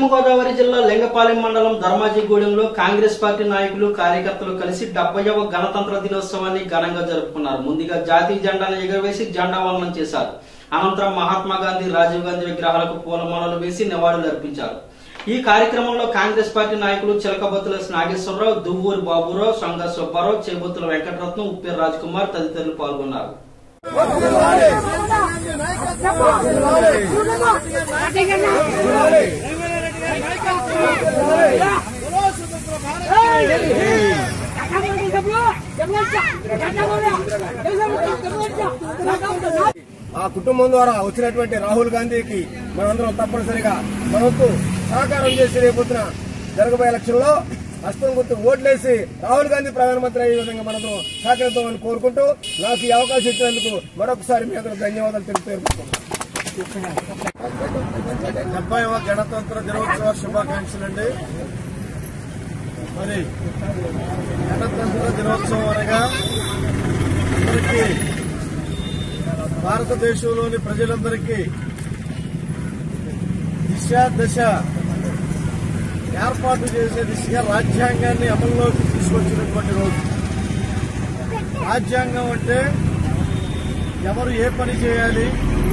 గోదావరి జిల్లా లింగపాలెం మండలం ధర్మాజిగూడెంలో కాంగ్రెస్ పార్టీ నాయకులు కార్యకర్తలు కలిసి డెబ్బైవ గణతంత్ర దినోత్సవాన్ని ఘనంగా జరుపుకున్నారు ముందుగా జాతీయ జెండాను ఎగురవేసి జెండా వందనం చేశారు అనంతరం మహాత్మా గాంధీ రాజీవ్ గాంధీ విగ్రహాలకు పూలమాలలు వేసి నివాళులు అర్పించారు ఈ కార్యక్రమంలో కాంగ్రెస్ పార్టీ నాయకులు చిలకబత్తుల నాగేశ్వరరావు దువ్వూరి బాబురావు సంగ సుబ్బారావు చేబొత్తుల వెంకటరత్నం ఉప్పేరు రాజ్ కుమార్ తదితరులు పాల్గొన్నారు ఆ కుటుంబం ద్వారా వచ్చినటువంటి రాహుల్ గాంధీకి మనందరం తప్పనిసరిగా మనకు సహకారం చేసి రేపొద్దున జరగబోయే ఎలక్షన్ లో హస్తం గుర్తు ఓట్లేసి రాహుల్ గాంధీ ప్రధానమంత్రి అయ్యే విధంగా మనకు సహకరిద్దామని కోరుకుంటూ నాకు ఈ అవకాశం ఇచ్చినందుకు మరొకసారి మీ అందరూ ధన్యవాదాలు తెలుపుతున్నాను డెబ్బైవ గణతంత్ర దినోత్సవ శుభాకాంక్షలు అండి మరి గణతంత్ర దినోత్సవం అనగా అందరికీ భారతదేశంలోని ప్రజలందరికీ దిశ దశ ఏర్పాటు చేసే దిశగా రాజ్యాంగాన్ని అమల్లోకి తీసుకొచ్చినటువంటి రోజు రాజ్యాంగం అంటే ఎవరు ఏ పని చేయాలి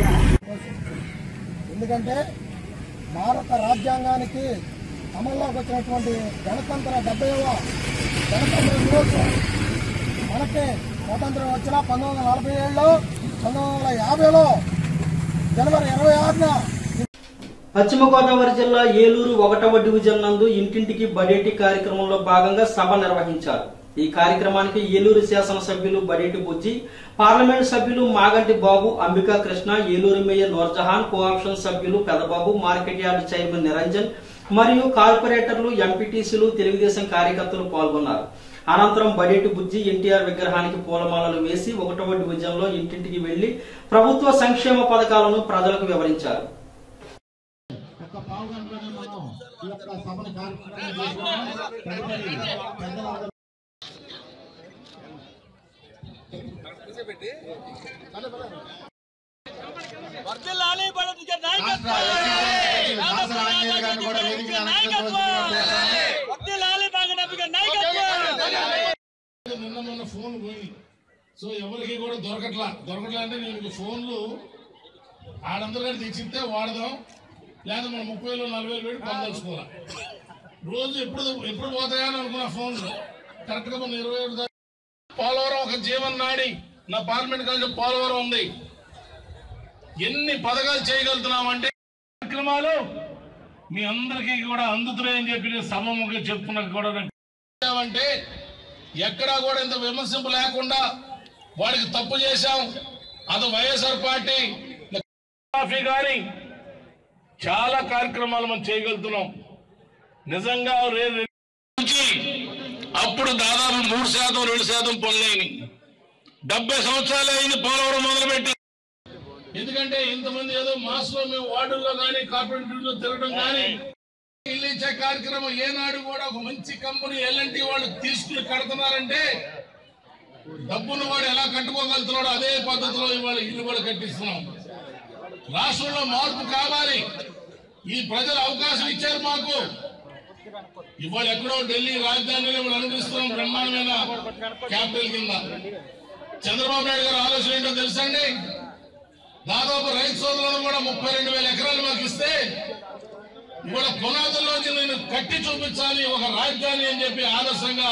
ఎందుకంటే భారత రాజ్యాంగానికి అమల్లోకి వచ్చినటువంటి గణతంత్ర డెబ్బైవ గణతంత్ర దినోత్సవం మనకి స్వాతంత్రం వచ్చిన పంతొమ్మిది వందల నలభై ఏడులో పంతొమ్మిది వందల యాభైలో జనవరి ఇరవై ఆరున పశ్చిమ గోదావరి జిల్లా ఏలూరు ఒకటవ డివిజన్ నందు ఇంటింటికి బడేటి కార్యక్రమంలో భాగంగా సభ నిర్వహించారు ఈ కార్యక్రమానికి ఏలూరు శాసనసభ్యులు బడేటి బుజ్జి పార్లమెంట్ సభ్యులు మాగంటి బాబు అంబికా కృష్ణ ఏలూరు మేయర్ నూర్జహాన్ కోఆప్షన్ సభ్యులు Pedababu market yard chairman Niranjan మరియు కార్పొరేటర్లు ఎంపీటీసీలు తెలుగుదేశం కార్యకర్తలు పాల్గొన్నారు అనంతరం బడేటి బుజ్జి ఎన్టీఆర్ విగ్రహానికి పూలమాలలు వేసి ఒకటవ డివిజన్ లో ఇంటింటికి వెళ్లి ప్రభుత్వ సంక్షేమ పథకాలను ప్రజలకు వివరించారు ఒక పావు గంటలోనే మనం ఈ యొక్క సభను కార్యక్రమం చేసుకున్నాం తదుపరి పెద్దలందరూ నిన్న మొన్న ఫోన్ పోయింది సో ఎవరికి కూడా దొరకట్లా దొరకట్లా అంటే నేను ఫోన్లు ఆడందరికంటే తెచ్చిస్తే వాడదాం లేదా మనం ముప్పై వేలు నలభై వేలు పెట్టి పొందలుచుకోవాలి రోజు ఎప్పుడు ఎప్పుడు పోతాయని అనుకున్న ఫోన్లు కరెక్ట్గా మన ఇరవై ఏడు దాకా పోలవరం ఒక జీవన్ నాడి నా పార్లమెంట్ కాలేజ్ పోలవరం ఉంది ఎన్ని పథకాలు చేయగలుగుతున్నామంటే కార్యక్రమాలు మీ అందరికీ కూడా అందుతున్నాయని చెప్పి నేను సభముగా చెప్పుకున్నాక కూడా నాకు అంటే ఎక్కడా కూడా ఇంత విమర్శింపు లేకుండా వాడికి తప్పు చేశాం అది వైఎస్ఆర్ పార్టీ కాఫీ కానీ చాలా కార్యక్రమాలు మనం చేయగలుగుతున్నాం నిజంగా రే- రే- నుంచి అప్పుడు దాదాపు మూడు శాతం రెండు శాతం పనులైనవి డెబ్బై సంవత్సరాలు అయింది పోలవరం మొదలుపెట్టి ఎందుకంటే ఇంతమంది ఏదో మాస్ లో మేము వార్డుల్లో కానీ కార్పొరేటర్లో తిరగడం కానీ ఇల్లు ఇచ్చే కార్యక్రమం ఏనాడు కూడా ఒక మంచి కంపెనీ ఎల్ఎన్టీ వాళ్ళు తీసుకుని కడుతున్నారంటే డబ్బును వాడు ఎలా కట్టుకోగలుగుతున్నాడో అదే పద్ధతిలో ఇవాళ ఇల్లు కూడా కట్టిస్తున్నాం రాష్ట్రంలో మార్పు కావాలి ఈ ప్రజలు అవకాశం ఇచ్చారు మాకు ఇవాళ ఎక్కడో ఢిల్లీ రాజధానిలో ఇవాళ అనుభవిస్తున్నాం బ్రహ్మాండమైన క్యాపిటల్ కింద చంద్రబాబు నాయుడు గారు ఆలోచన ఏంటో తెలుసండి దాదాపు రైతు సోదరులను కూడా ముప్పై రెండు వేల ఎకరాలు మాకు ఇస్తే ఇవాళ పునాదుల్లోంచి నేను కట్టి చూపించాలి ఒక రాజధాని అని చెప్పి ఆదర్శంగా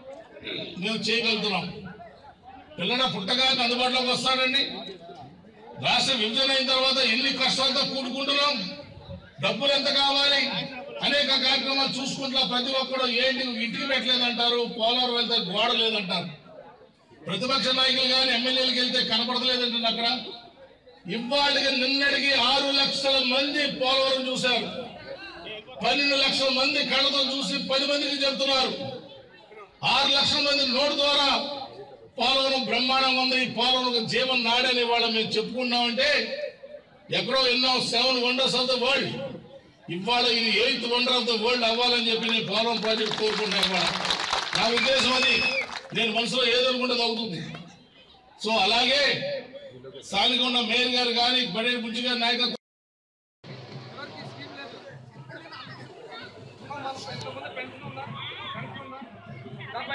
మేము చేయగలుగుతున్నాం పిల్లడ పుట్టగానే అందుబాటులోకి వస్తాడండి రాష్ట్ర విభజన అయిన తర్వాత ఎన్ని కష్టాలతో కూడుకుంటున్నాం డబ్బులు ఎంత కావాలి అనేక కార్యక్రమాలు చూసుకుంటా ప్రతి ఒక్కడు ఏంటి ఇంటికి పెట్టలేదంటారు పోలవరం వెళ్తే గోడ లేదంటారు ప్రతిపక్ష నాయకులు కానీ ఎమ్మెల్యేలకు వెళ్తే కనపడలేదంటుంది అక్కడ ఇవాళకి నిన్నటికి ఆరు లక్షల మంది పోలవరం చూశారు పన్నెండు లక్షల మంది కళ్ళతో చూసి పది మందికి చెప్తున్నారు ఆరు లక్షల మంది నోటు ద్వారా పోలవరం బ్రహ్మాండంగా ఉంది ఈ పోలవరం ఒక జీవన్ నాడని వాళ్ళ మేము చెప్పుకున్నామంటే ఎక్కడో ఎన్నో seven wonders of the world ఇవాళ ఇది eighth wonder of the world అవ్వాలని చెప్పి నేను పోలవరం ప్రాజెక్ట్ కోరుకుంటాను ఇవాళ నా ఉద్దేశం అది నేను మనసులో ఏదనుకుంటే అది అవుతుంది సో అలాగే స్థానిక ఉన్న మేయర్ గారు కానీ బడే బుజ్జి గారి నాయకత్వం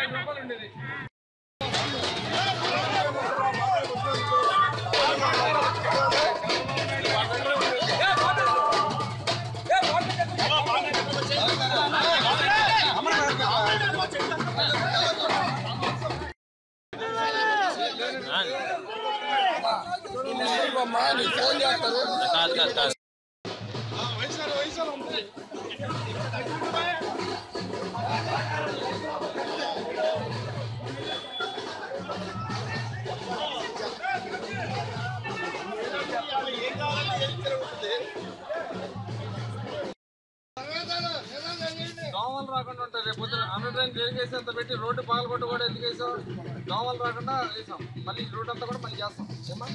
దోమలు రాకుండా ఉంటాయి రేపు పొద్దున హండ్రెడ్ టైం జరిగేసి అంత పెట్టి రోడ్డు పగలగొట్టు కూడా ఎందుకు వేసాం దోమలు రాకుండా వేసాం మళ్ళీ ఈ రోడ్ అంతా కూడా మళ్ళీ చేస్తాం ఏమ్మా?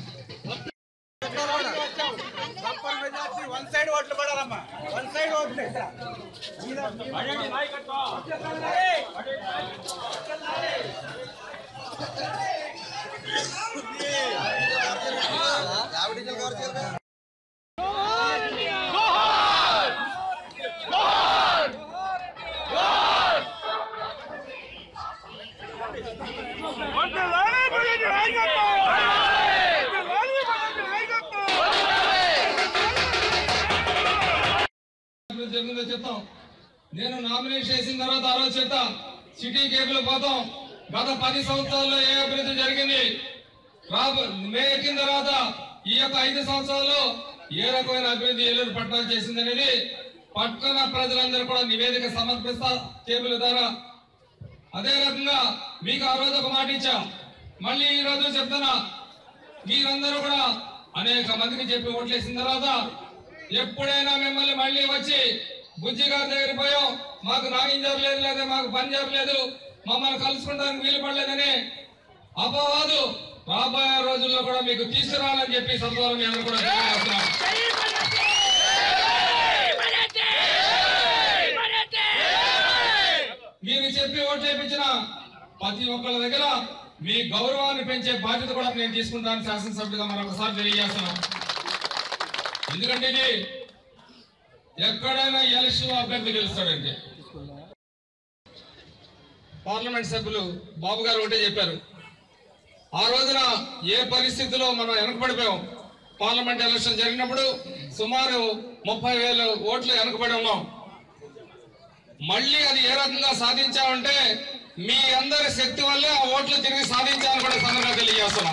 అభివృద్ధి జరిగిందో చెప్తాం నేను నామినేషన్ వేసిన తర్వాత ఆ రోజు చెప్తా సిటీ కేబుల్ పోతాం గత పది సంవత్సరాల్లో ఏ అభివృద్ధి జరిగింది రాబో మే ఎక్కిన తర్వాత ఈ యొక్క ఐదు సంవత్సరాల్లో ఏ రకమైన అభివృద్ధి ఏలూరు పట్టణం చేసింది అనేది పట్టణ ప్రజలందరూ కూడా నివేదిక సమర్పిస్తా కేబుల్ ద్వారా అదే రకంగా మీకు ఆ రోజు ఒక మాట ఇచ్చా మళ్ళీ ఈ రోజు చెప్తున్నా మీరందరూ కూడా అనేక మందికి చెప్పి ఓట్లేసిన తర్వాత ఎప్పుడైనా మిమ్మల్ని మళ్ళీ వచ్చి బుజ్జి గారి దగ్గర పోయాం మాకు నాగిం జరగలేదు లేదా మాకు పని జరగలేదు మమ్మల్ని కలుసుకోవడానికి వీలు పడలేదని అపవాదు రాబోయే రోజుల్లో కూడా మీకు తీసుకురావాలని చెప్పి సందర్భంలో మీ అందరూ కూడా తెలియజేస్తున్నాం. మీరు చెప్పి ఓట్లు వేయించిన ప్రతి ఒక్కళ్ళ దగ్గర మీ గౌరవాన్ని పెంచే బాధ్యత కూడా నేను తీసుకుంటాను శాసనసభ్యుడిగా మరొకసారి తెలియజేస్తున్నాను ఎందుకంటే ఇది ఎక్కడైనా ఎలక్షన్ అభ్యర్థి గెలుస్తాడంటే పార్లమెంట్ సభ్యులు బాబు గారు ఒకటే చెప్పారు ఆ రోజున ఏ పరిస్థితిలో మనం వెనకబడిపోయాం పార్లమెంట్ ఎలక్షన్ జరిగినప్పుడు సుమారు ముప్పై వేల ఓట్లు వెనకబడి ఉన్నాం మళ్ళీ అది ఏ రకంగా సాధించామంటే మీ అందరి శక్తి వల్లే ఆ ఓట్లు తిరిగి సాధించాలని కూడా సందర్భంగా తెలియజేస్తున్నాం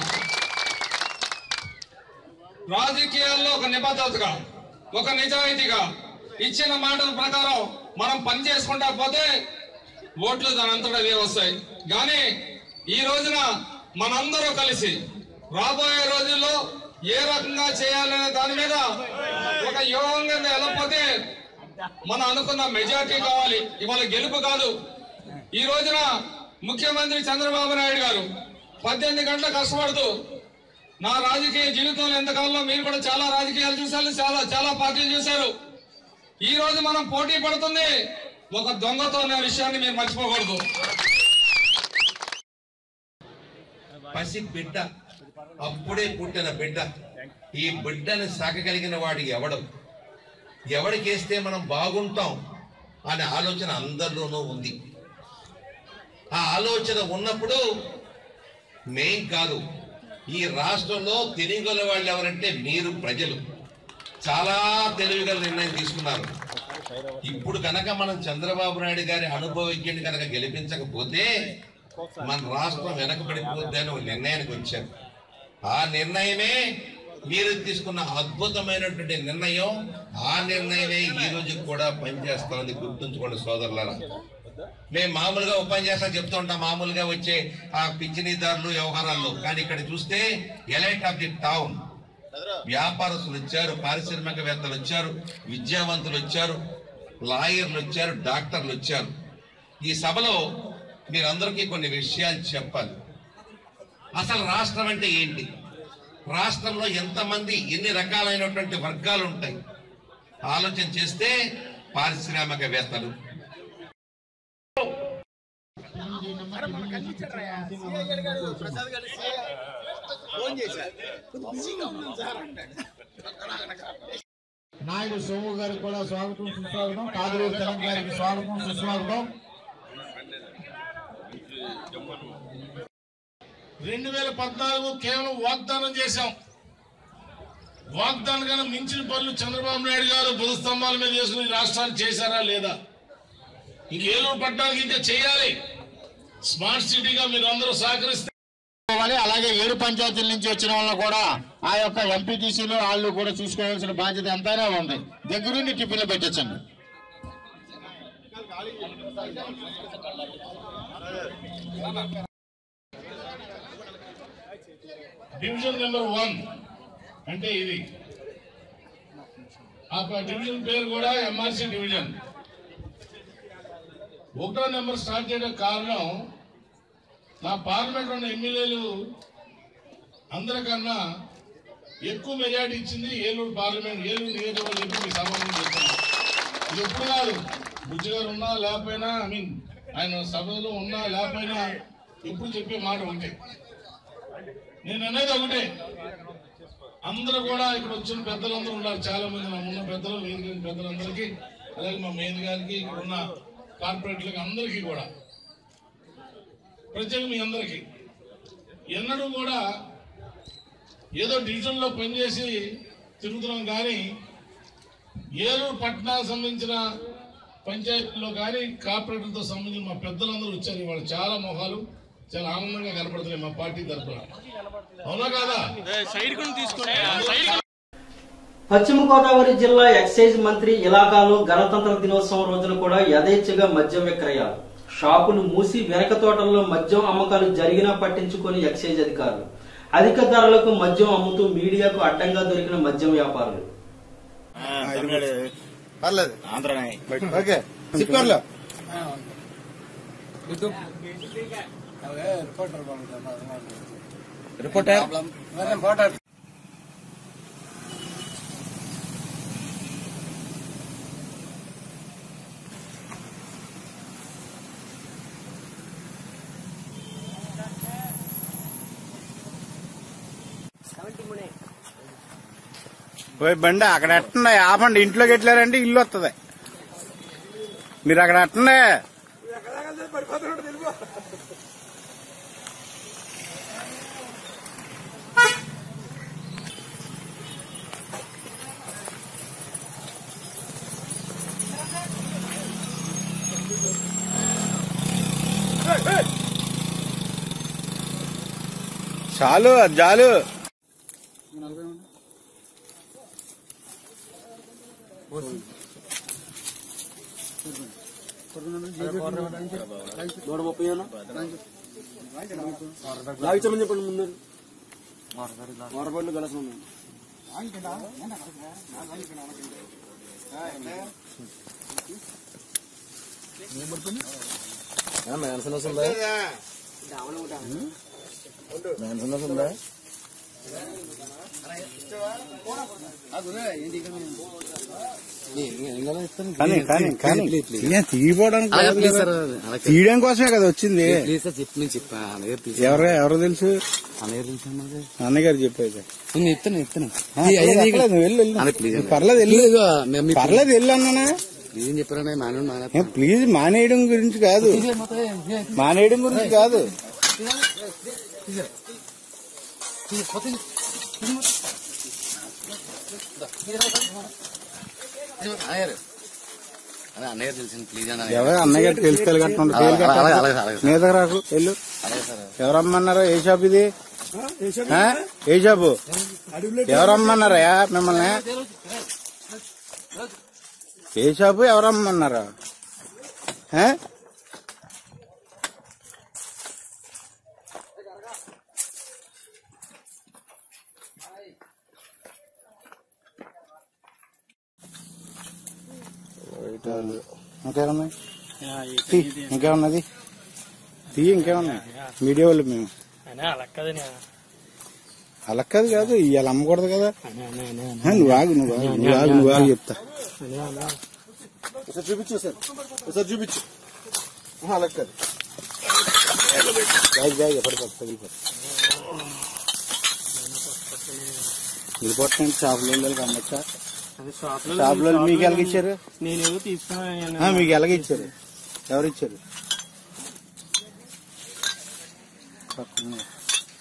రాజకీయాల్లో ఒక నిబద్ధతగా ఒక నిజాయితీగా ఇచ్చిన మాటల ప్రకారం మనం పని చేసుకుంటా పోతే ఓట్లు దాని అంతటా అవే వస్తాయి కానీ ఈ రోజున మనందరూ కలిసి రాబోయే రోజుల్లో ఏ రకంగా చేయాలనే దాని మీద ఒక యోగంగా వెళ్ళకపోతే మనం అనుకున్న మెజార్టీ కావాలి ఇవాళ గెలుపు కాదు ఈ రోజున ముఖ్యమంత్రి చంద్రబాబు నాయుడు గారు పద్దెనిమిది గంటలు కష్టపడుతూ నా రాజకీయ జీవితంలో ఎంతకాలంలో మీరు కూడా చాలా రాజకీయాలు చూశారు చాలా చాలా పార్టీలు చూశారు ఈ రోజు మనం పోటీ పడుతుంది ఒక దొంగతో అనే విషయాన్ని మీరు మర్చిపోకూడదు పసి బిడ్డ అప్పుడే పుట్టిన బిడ్డ ఈ బిడ్డని సాకగలిగిన వాడు ఎవడు ఎవడికేస్తే మనం బాగుంటాం అనే ఆలోచన అందరిలోనూ ఉంది ఆ ఆలోచన ఉన్నప్పుడు మేం కాదు ఈ రాష్ట్రంలో తెలియగల వాళ్ళు ఎవరంటే మీరు ప్రజలు చాలా తెలివిగల నిర్ణయం తీసుకున్నారు ఇప్పుడు కనుక మనం చంద్రబాబు నాయుడు గారి అనుభవజ్ఞుని కనుక గెలిపించకపోతే మన రాష్ట్రం వెనకబడిపోద్ది అని ఒక నిర్ణయానికి వచ్చారు ఆ నిర్ణయమే మీరు తీసుకున్న అద్భుతమైనటువంటి నిర్ణయం ఆ నిర్ణయమే ఈ రోజు కూడా పనిచేస్తామని గుర్తుంచుకోండి సోదరులారా మేము మామూలుగా ఉపన్యాసాలు చెప్తూ ఉంటాం మామూలుగా వచ్చే ఆ పింఛనీదారులు వ్యవహారాల్లో కానీ ఇక్కడ చూస్తే ఎలైట్ ఆఫ్ ది టౌన్ వ్యాపారస్తులు వచ్చారు పారిశ్రామికవేత్తలు వచ్చారు విద్యావంతులు వచ్చారు లాయర్లు వచ్చారు డాక్టర్లు వచ్చారు ఈ సభలో మీరందరికీ కొన్ని విషయాలు చెప్పాలి అసలు రాష్ట్రం అంటే ఏంటి రాష్ట్రంలో ఎంతమంది ఎన్ని రకాలైనటువంటి వర్గాలు ఉంటాయి ఆలోచన చేస్తే పారిశ్రామికవేత్తలు నాయుడు సోము గారికి కూడా స్వాగతం సుస్వాగతం కాదులూరు తెలంగాణ గారికి స్వాగతం సుస్వాగతం రెండు వేల పద్నాలుగు కేవలం వాగ్దానం చేశాం వాగ్దానం కన్నా మించిన పనులు చంద్రబాబు నాయుడు గారు బుధస్తంభాల మీద చేసుకుని ఈ రాష్ట్రాన్ని చేశారా లేదా ఇంక ఏలూరు పట్టణానికి ఇంకా చేయాలి స్మార్ట్ సిటీగా మీరు అందరూ సహకరిస్తే చేసుకోవాలి అలాగే ఏడు పంచాయతీల నుంచి వచ్చిన వాళ్ళని కూడా ఆ యొక్క ఎంపీటీసీలు వాళ్ళు కూడా చూసుకోవాల్సిన బాధ్యత ఎంతైనా ఉంది దగ్గరుండి టిఫిన్లు పెట్టించండి డివిజన్ నెంబర్ వన్ అంటే ఇది ఆ ప- డివిజన్ పేరు కూడా ఎంఆర్సి డివిజన్ ఒకటో నెంబర్ స్టార్ట్ చేయడం కారణం నా పార్లమెంట్ ఉన్న ఎమ్మెల్యేలు అందరికన్నా ఎక్కువ మెజార్టీ ఇచ్చింది ఏలూరు పార్లమెంట్ ఏలూరు నియోజకవర్గం చెప్పి మీకు సమాధానం చెప్తాను ఇది ఎప్పుడు కాదు బుజ్జి గారు ఉన్నా లేకపోయినా ఐ మీన్ ఆయన సభలో ఉన్నా లేకపోయినా ఎప్పుడు చెప్పే మాట ఒకటే నేను అనేది ఒకటే అందరూ కూడా ఇక్కడ వచ్చిన పెద్దలందరూ ఉన్నారు చాలా మంది నా ఉన్న పెద్దలు వేదిక పెద్దలందరికీ అలాగే మా మేన్ గారికి ఇక్కడ ఉన్న కార్పొరేట్లకి అందరికీ కూడా ప్రత్యేక మీ అందరికీ ఎన్నడూ కూడా ఏదో డివిజన్లో పనిచేసి తిరుగుతున్నాం కానీ ఏలూరు పట్టణానికి సంబంధించిన పంచాయతీల్లో కానీ కార్పొరేటర్తో సంబంధించిన మా పెద్దలందరూ వచ్చారు ఇవాళ చాలా మొహాలు చాలా ఆనందంగా కనపడుతున్నాయి మా పార్టీ తరఫున అవునా కాదా పశ్చిమ గోదావరి జిల్లా ఎక్సైజ్ మంత్రి ఇలాకాలో గణతంత్ర దినోత్సవం రోజున కూడా యథేచ్ఛగా మద్యం విక్రయాలు షాపులు మూసి వెనక తోటల్లో మద్యం అమ్మకాలు జరిగినా పట్టించుకొని ఎక్సైజ్ అధికారులు అధిక ధరలకు మద్యం అమ్ముతూ మీడియాకు అడ్డంగా దొరికిన మద్యం వ్యాపారులు పర్లేదు ఓకే సిక్కర్లో పోయి బండి అక్కడ ఎట్టండి ఆపండి ఇంట్లోకి ఎట్లారంటే ఇల్లు వస్తుంది మీరు అక్కడ ఎట్టండి చాలు అది చాలు కానీ కానీ కానీ నేను తీయపోవడానికి కాదు కదా. తీయడం కోసమే కదా వచ్చింది ప్లీజ్ సార్ చెప్పి నేను చెప్పా అన్నగారు ప్లీజ్ ఎవరు ఎవరు తెలుసు అన్నగారు తెలుసు అన్నది అన్నగారు చెప్పేది నేను చెప్తాను చెప్తాను ఆ, పర్లేదు, నువ్వు వెళ్ళు, వెళ్ళు. అదే ప్లీజ్ అన్న. పర్లేదు వెళ్ళు ప్లీజ్ మేము మీ- పర్లేదు వెళ్ళు అన్నానా ప్లీజ్ అని చెప్పారన్నా మానవుడు ఏ, మానేస్తాను ప్లీజ్ మానేయడం గురించి కాదు మానేయడం గురించి కాదు అన్నగారు అదే అన్నగారు తెలిసింది ప్లీజ్ అన్న ఎవరు అన్నగారు తెలుసుకోవాలి కట్టండి పేరు అలాగే, అలాగే, అలాగే, అలాగే. మీద రాకు వెళ్ళు అలాగే సార్ ఎవరమ్మన్నారా ఏ షాప్ ఇది ఆ? ఏ షాపు ఎవరమ్మన్నారా మిమ్మల్ని ఏ షాపు ఎవరమ్మన్నారా ఆ? ఇంకేమున్నాయి తీ, ఇంకేమున్నది తీ ఇంకేమున్నాయి మీడియా వాళ్ళు మేము అలా కాదు కాదు ఇవాళ అమ్మకూడదు కదా ఆ, నువ్వు ఆగు నువ్వు ఆగు నువ్వు ఆగు నువ్వు ఆగు చెప్తా చూపించు సార్ సార్ చూపించు అలా కాదు బ్యాగ్ బ్యాగ్ ఎప్పటికప్పుడు తగిలిపోతుంది వెళ్ళిపోతాను షాపులో వెళ్ళి అమ్మచ్చా షాపులో మీకు ఎలాగిచ్చారు నేనేదో తీసుకున్నాను ఆ, మీకు ఎలాగిచ్చారు ఎవరు ఇచ్చారు పక్కనే.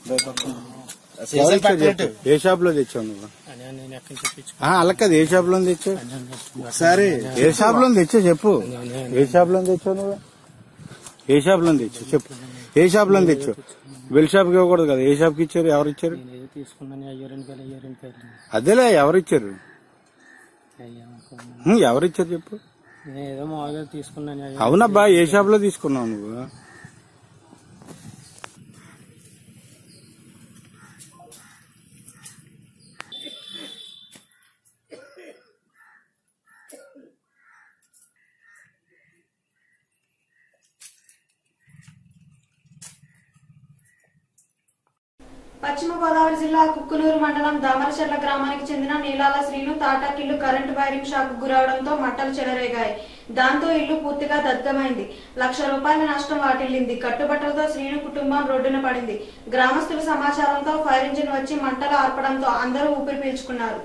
ఎవరు ఇచ్చారు చెప్పు. ఏ షాప్ లో తెచ్చావు నువ్వు నేను ఎక్కడి నుంచి తెచ్చుకో ఆ, అలా కాదు ఏ షాప్ లో తెచ్చావు సరే ఏ షాప్ లో తెచ్చావు చెప్పు ఏ షాప్ లో తెచ్చావు నువ్వు ఏ షాప్ లో తెచ్చావు చెప్పు ఏ షాప్ లో తెచ్చావు బెల్ షాప్ కి ఇవ్వకూడదు కదా ఏ షాప్ కి ఇచ్చారు ఎవరు ఇచ్చారు నేను ఏదో తీసుకున్నాను అయ్యో రెండు వేలు అయ్యో రెండు వేలు అదేలే ఎవరు ఇచ్చారు అయ్యో అనుకున్నాను. హ్మ్, ఎవరు ఇచ్చారు చెప్పు నేను ఏదో మామూలుగా తీసుకున్నాను అయ్యో అవునబ్బా ఏ షాప్ లో తీసుకున్నావు నువ్వు పశ్చిమ గోదావరి జిల్లా కుక్కునూరు మండలం దామరచెర్ల గ్రామానికి చెందిన నీలాల శ్రీను తాటాకిల్లు కరెంటు వైరింగ్ షాక్ గురవడంతో మంటలు చెలరేగాయి దాంతో ఇల్లు పూర్తిగా దగ్ధమైంది లక్ష రూపాయల నష్టం వాటిల్లింది కట్టుబట్టలతో శ్రీను కుటుంబం రోడ్డున పడింది గ్రామస్తుల సమాచారంతో ఫైర్ ఇంజిన్ వచ్చి మంటలు ఆర్పడంతో అందరూ ఊపిరి పీల్చుకున్నారు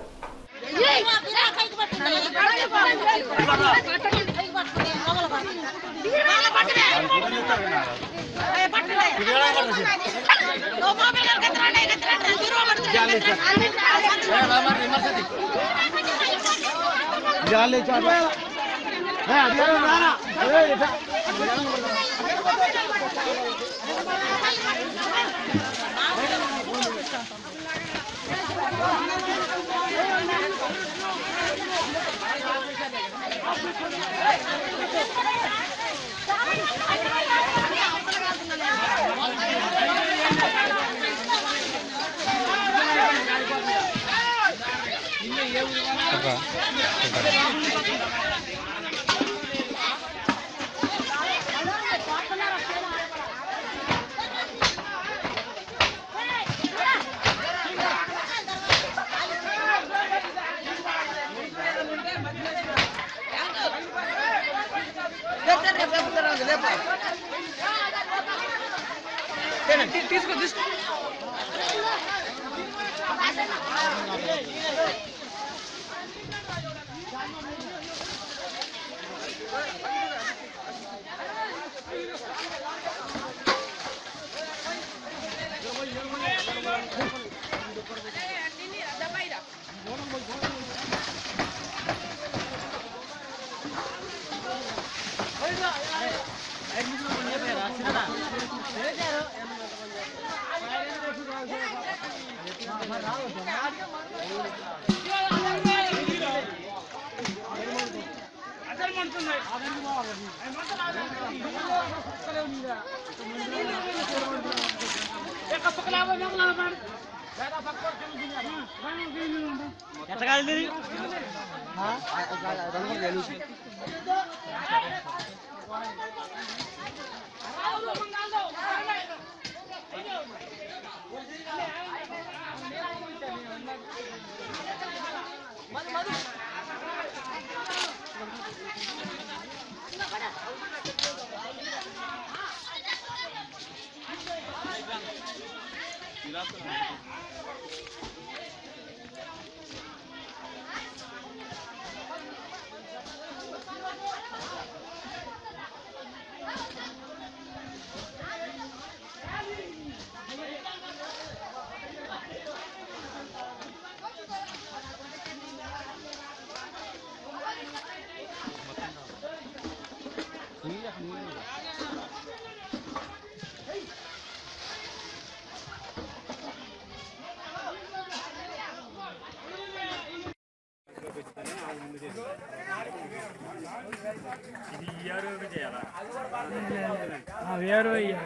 వేరు అయ్యా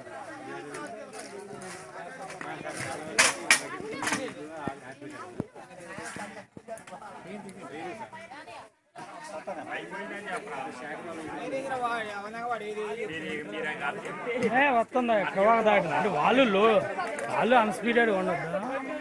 ఏ వస్తుందా కవాగ దాటిన అంటే వాళ్ళు లో వాళ్ళు అన్స్పీడెడ్ ఉండదు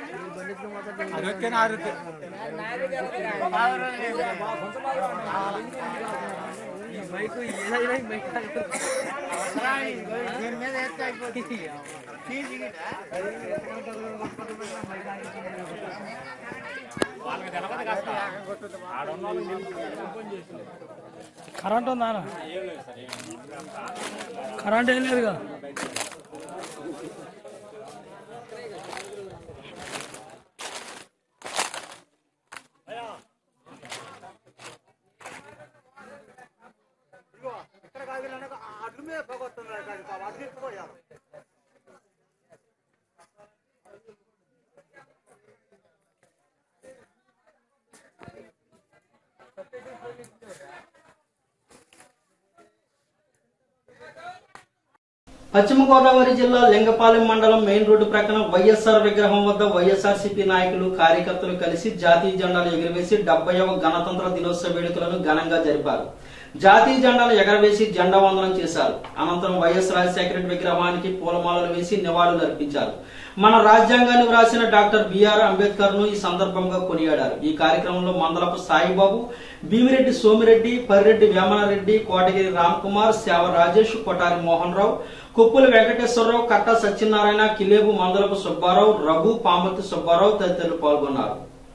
కరెంట్ ఉందా కరెంట్ ఏం లేదుగా పశ్చిమ గోదావరి జిల్లా లింగపాలెం మండలం మెయిన్ రోడ్డు ప్రక్కన వైఎస్ఆర్ విగ్రహం వద్ద వైఎస్ఆర్సీపీ నాయకులు కార్యకర్తలు కలిసి జాతీయ జెండాలు ఎగురవేసి డెబ్బైవ గణతంత్ర దినోత్సవ వేడుకలను ఘనంగా జరిపారు జాతీయ జెండాను ఎగరవేసి జెండా వందనం చేశారు అనంతరం వైఎస్ రాజశేఖర రెడ్డి విగ్రహానికి పూలమాలలు వేసి నివాళులు అర్పించారు మన రాజ్యాంగాన్ని వ్రాసిన డాక్టర్ బిఆర్ అంబేద్కర్ ను ఈ సందర్భంగా కొనియాడారు ఈ కార్యక్రమంలో మందలపు సాయిబాబు భీమిరెడ్డి సోమిరెడ్డి పరిరెడ్డి వేమనారెడ్డి కోటగిరి రామ్ కుమార్ సేవ రాజేష్ కొటారి మోహన్ రావు కుప్పుల వెంకటేశ్వరరావు కట్ట సత్యనారాయణ కిలేబు మందలపు సుబ్బారావు రఘు పామర్తి సుబ్బారావు తదితరులు పాల్గొన్నారు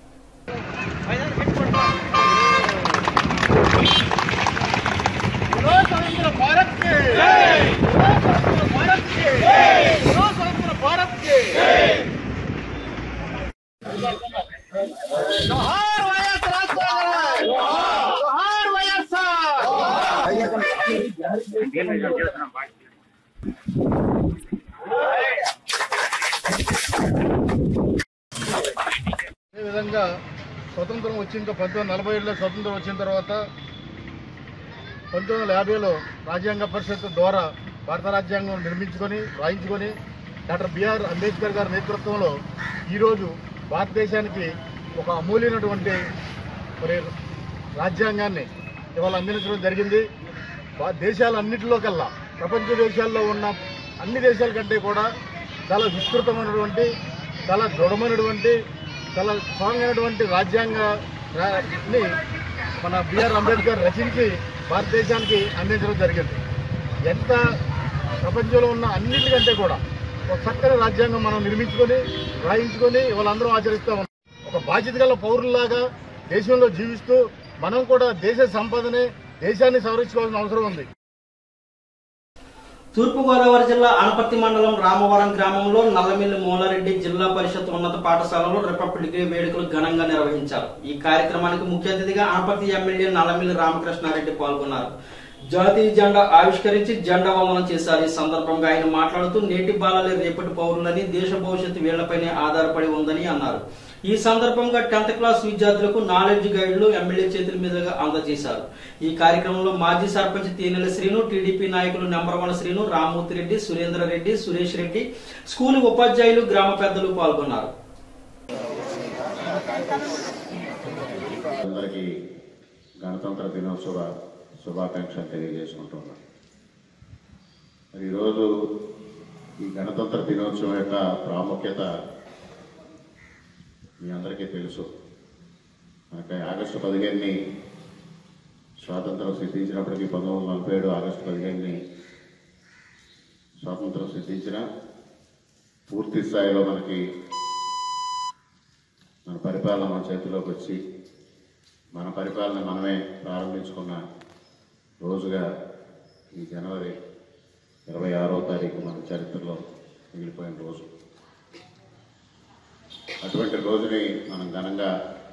అదే విధంగా స్వతంత్రం వచ్చిన పంతొమ్మిది వందల నలభై ఏడులో స్వతంత్రం వచ్చిన తర్వాత పంతొమ్మిది వందల యాభైలో రాజ్యాంగ పరిషత్ ద్వారా భారత రాజ్యాంగం నిర్మించుకొని రాయించుకొని డాక్టర్ బిఆర్ అంబేద్కర్ గారి నేతృత్వంలో ఈరోజు భారతదేశానికి ఒక అమూల్యమైనటువంటి మరి రాజ్యాంగాన్ని ఇవాళ అందించడం జరిగింది భా- దేశాలన్నిటిలో కల్లా ప్రపంచ దేశాల్లో ఉన్న అన్ని దేశాల కంటే కూడా చాలా విస్తృతమైనటువంటి చాలా దృఢమైనటువంటి చాలా స్ట్రాంగ్ అయినటువంటి రాజ్యాంగాన్ని మన బిఆర్ అంబేద్కర్ రచించి భారతదేశానికి అందించడం జరిగింది ఎంత ప్రపంచంలో ఉన్న అన్నిటికంటే కూడా ఒక చక్కని రాజ్యాంగం మనం నిర్మించుకొని రాయించుకొని వాళ్ళందరం ఆచరిస్తూ ఉన్నాం ఒక బాధ్యత గల పౌరుల్లాగా దేశంలో జీవిస్తూ మనం కూడా దేశ సంపదనే దేశాన్ని సంరక్షించుకోవాల్సిన అవసరం ఉంది తూర్పుగోదావరి జిల్లా అనపర్తి మండలం రామవరం గ్రామంలో నల్లమిల్లి మూలారెడ్డి జిల్లా పరిషత్ ఉన్నత పాఠశాలలో రిపబ్లిక్ డే వేడుకలు ఘనంగా నిర్వహించారు ఈ కార్యక్రమానికి ముఖ్య అతిథిగా అనపర్తి ఎమ్మెల్యే నల్లమిల్లి రామకృష్ణారెడ్డి పాల్గొన్నారు జాతీయ జెండా ఆవిష్కరించి జెండా వందనం చేశారు ఈ సందర్భంగా ఆయన మాట్లాడుతూ నేటి బాలలే రేపటి పౌరులని దేశ భవిష్యత్తు వీళ్లపైనే ఆధారపడి ఉందని అన్నారు ఈ సందర్భంగా టెన్త్ క్లాస్ విద్యార్థులకు నాలెడ్జ్ గైడ్లు ఎమ్మెల్యే చేతుల మీదుగా అందజేశారు ఈ కార్యక్రమంలో మాజీ సర్పంచ్ తేనెల శ్రీను టీడీపీ నాయకులు number one Srinu Rammurthy Reddy Surendra Reddy Suresh Reddy school ఉపాధ్యాయులు గ్రామ పెద్దలు పాల్గొన్నారు అందరికీ గణతంత్ర దినోత్సవ శుభాకాంక్షలు తెలియజేసుకుంటున్నాను మరి ఈరోజు ఈ గణతంత్ర దినోత్సవం యొక్క ప్రాముఖ్యత మీ అందరికీ తెలుసు మనకి ఆగస్టు పదిహేనుని స్వాతంత్రం సిద్ధించినప్పటికీ పంతొమ్మిది వందల నలభై ఏడు ఆగస్టు పదిహేనుని స్వాతంత్రం సిద్ధించిన పూర్తి స్థాయిలో మనకి మన పరిపాలన మన చేతిలోకి వచ్చి మన పరిపాలన మనమే ప్రారంభించుకున్న రోజుగా ఈ జనవరి ఇరవై ఆరో తారీఖు మన చరిత్రలో మిగిలిపోయిన రోజు అటువంటి రోజుని మనం ఘనంగా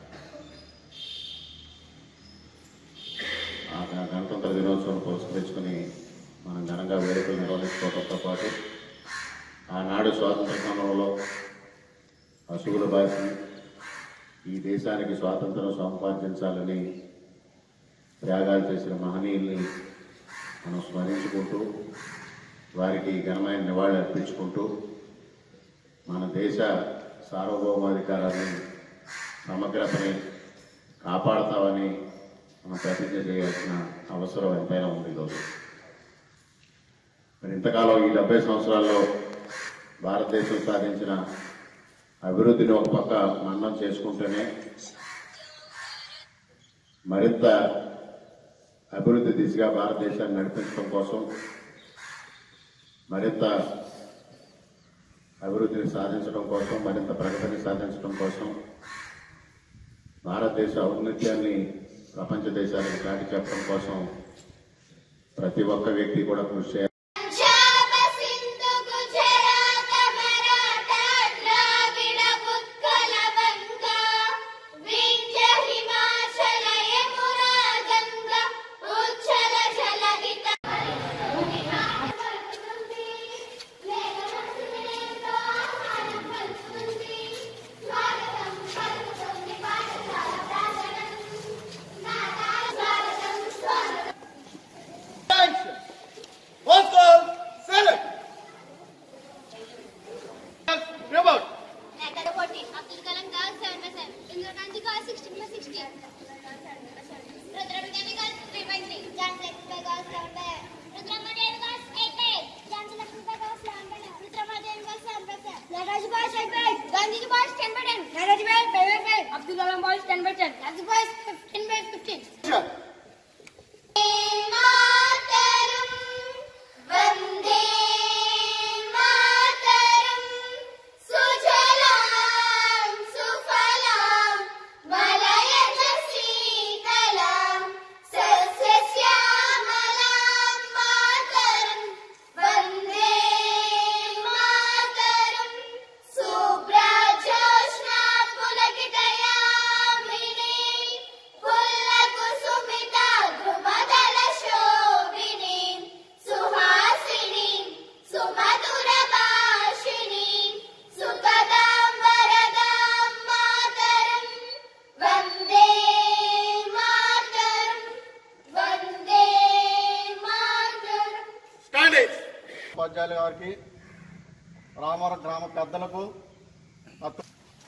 ఆ గ- గణతంత్ర దినోత్సవం పురస్కరించుకుని మనం ఘనంగా వేడుకలు నిర్వహించుకోవడంతో పాటు ఆనాడు స్వాతంత్ర సమరంలో అసుగుల బాసి ఈ దేశానికి స్వాతంత్రం సంపాదించాలని త్యాగాలు చేసిన మహనీయుల్ని మనం స్మరించుకుంటూ వారికి ఘనమైన నివాళి అర్పించుకుంటూ మన దేశ సార్వభౌమాధికారాన్ని సమగ్రతని కాపాడతామని మనం ప్రతిజ్ఞ చేయాల్సిన అవసరం ఎంతైనా ఉంది ఈరోజు మరి ఇంతకాలం ఈ డెబ్బై సంవత్సరాల్లో భారతదేశం సాధించిన అభివృద్ధిని ఒక పక్క మన్నం చేసుకుంటూనే మరింత అభివృద్ధి దిశగా భారతదేశాన్ని నడిపించడం కోసం మరింత అభివృద్ధిని సాధించడం కోసం మరింత ప్రగతిని సాధించడం కోసం భారతదేశ ఔన్నత్యాన్ని ప్రపంచ దేశాలకు చాటి చెప్పడం కోసం ప్రతి ఒక్క వ్యక్తి కూడా కృషి చేయాలి Gandhiji boys 10 by 10. Naraji boys 5 by 5. Abdul Kalam boys 10 by 10. Naraji boys 15 by 15. वन्दे मातरम् सुजलां सुफलां मलयज शीतलां सस्यश्यामलां मातरम् वन्दे मातरम् सुप्राजोष्णा पुलकितयामिनी पुल्लकुसुमिता ध्रुवदलशोभिनी सुहासिनी सुमधुरभाषिणी सुखदां वरदां मातरम् वन्दे मातरम् वन्दे मातरम् ఉపాధ్యాయుల గారికి రామవరం గ్రామ పెద్దలకు అత్త-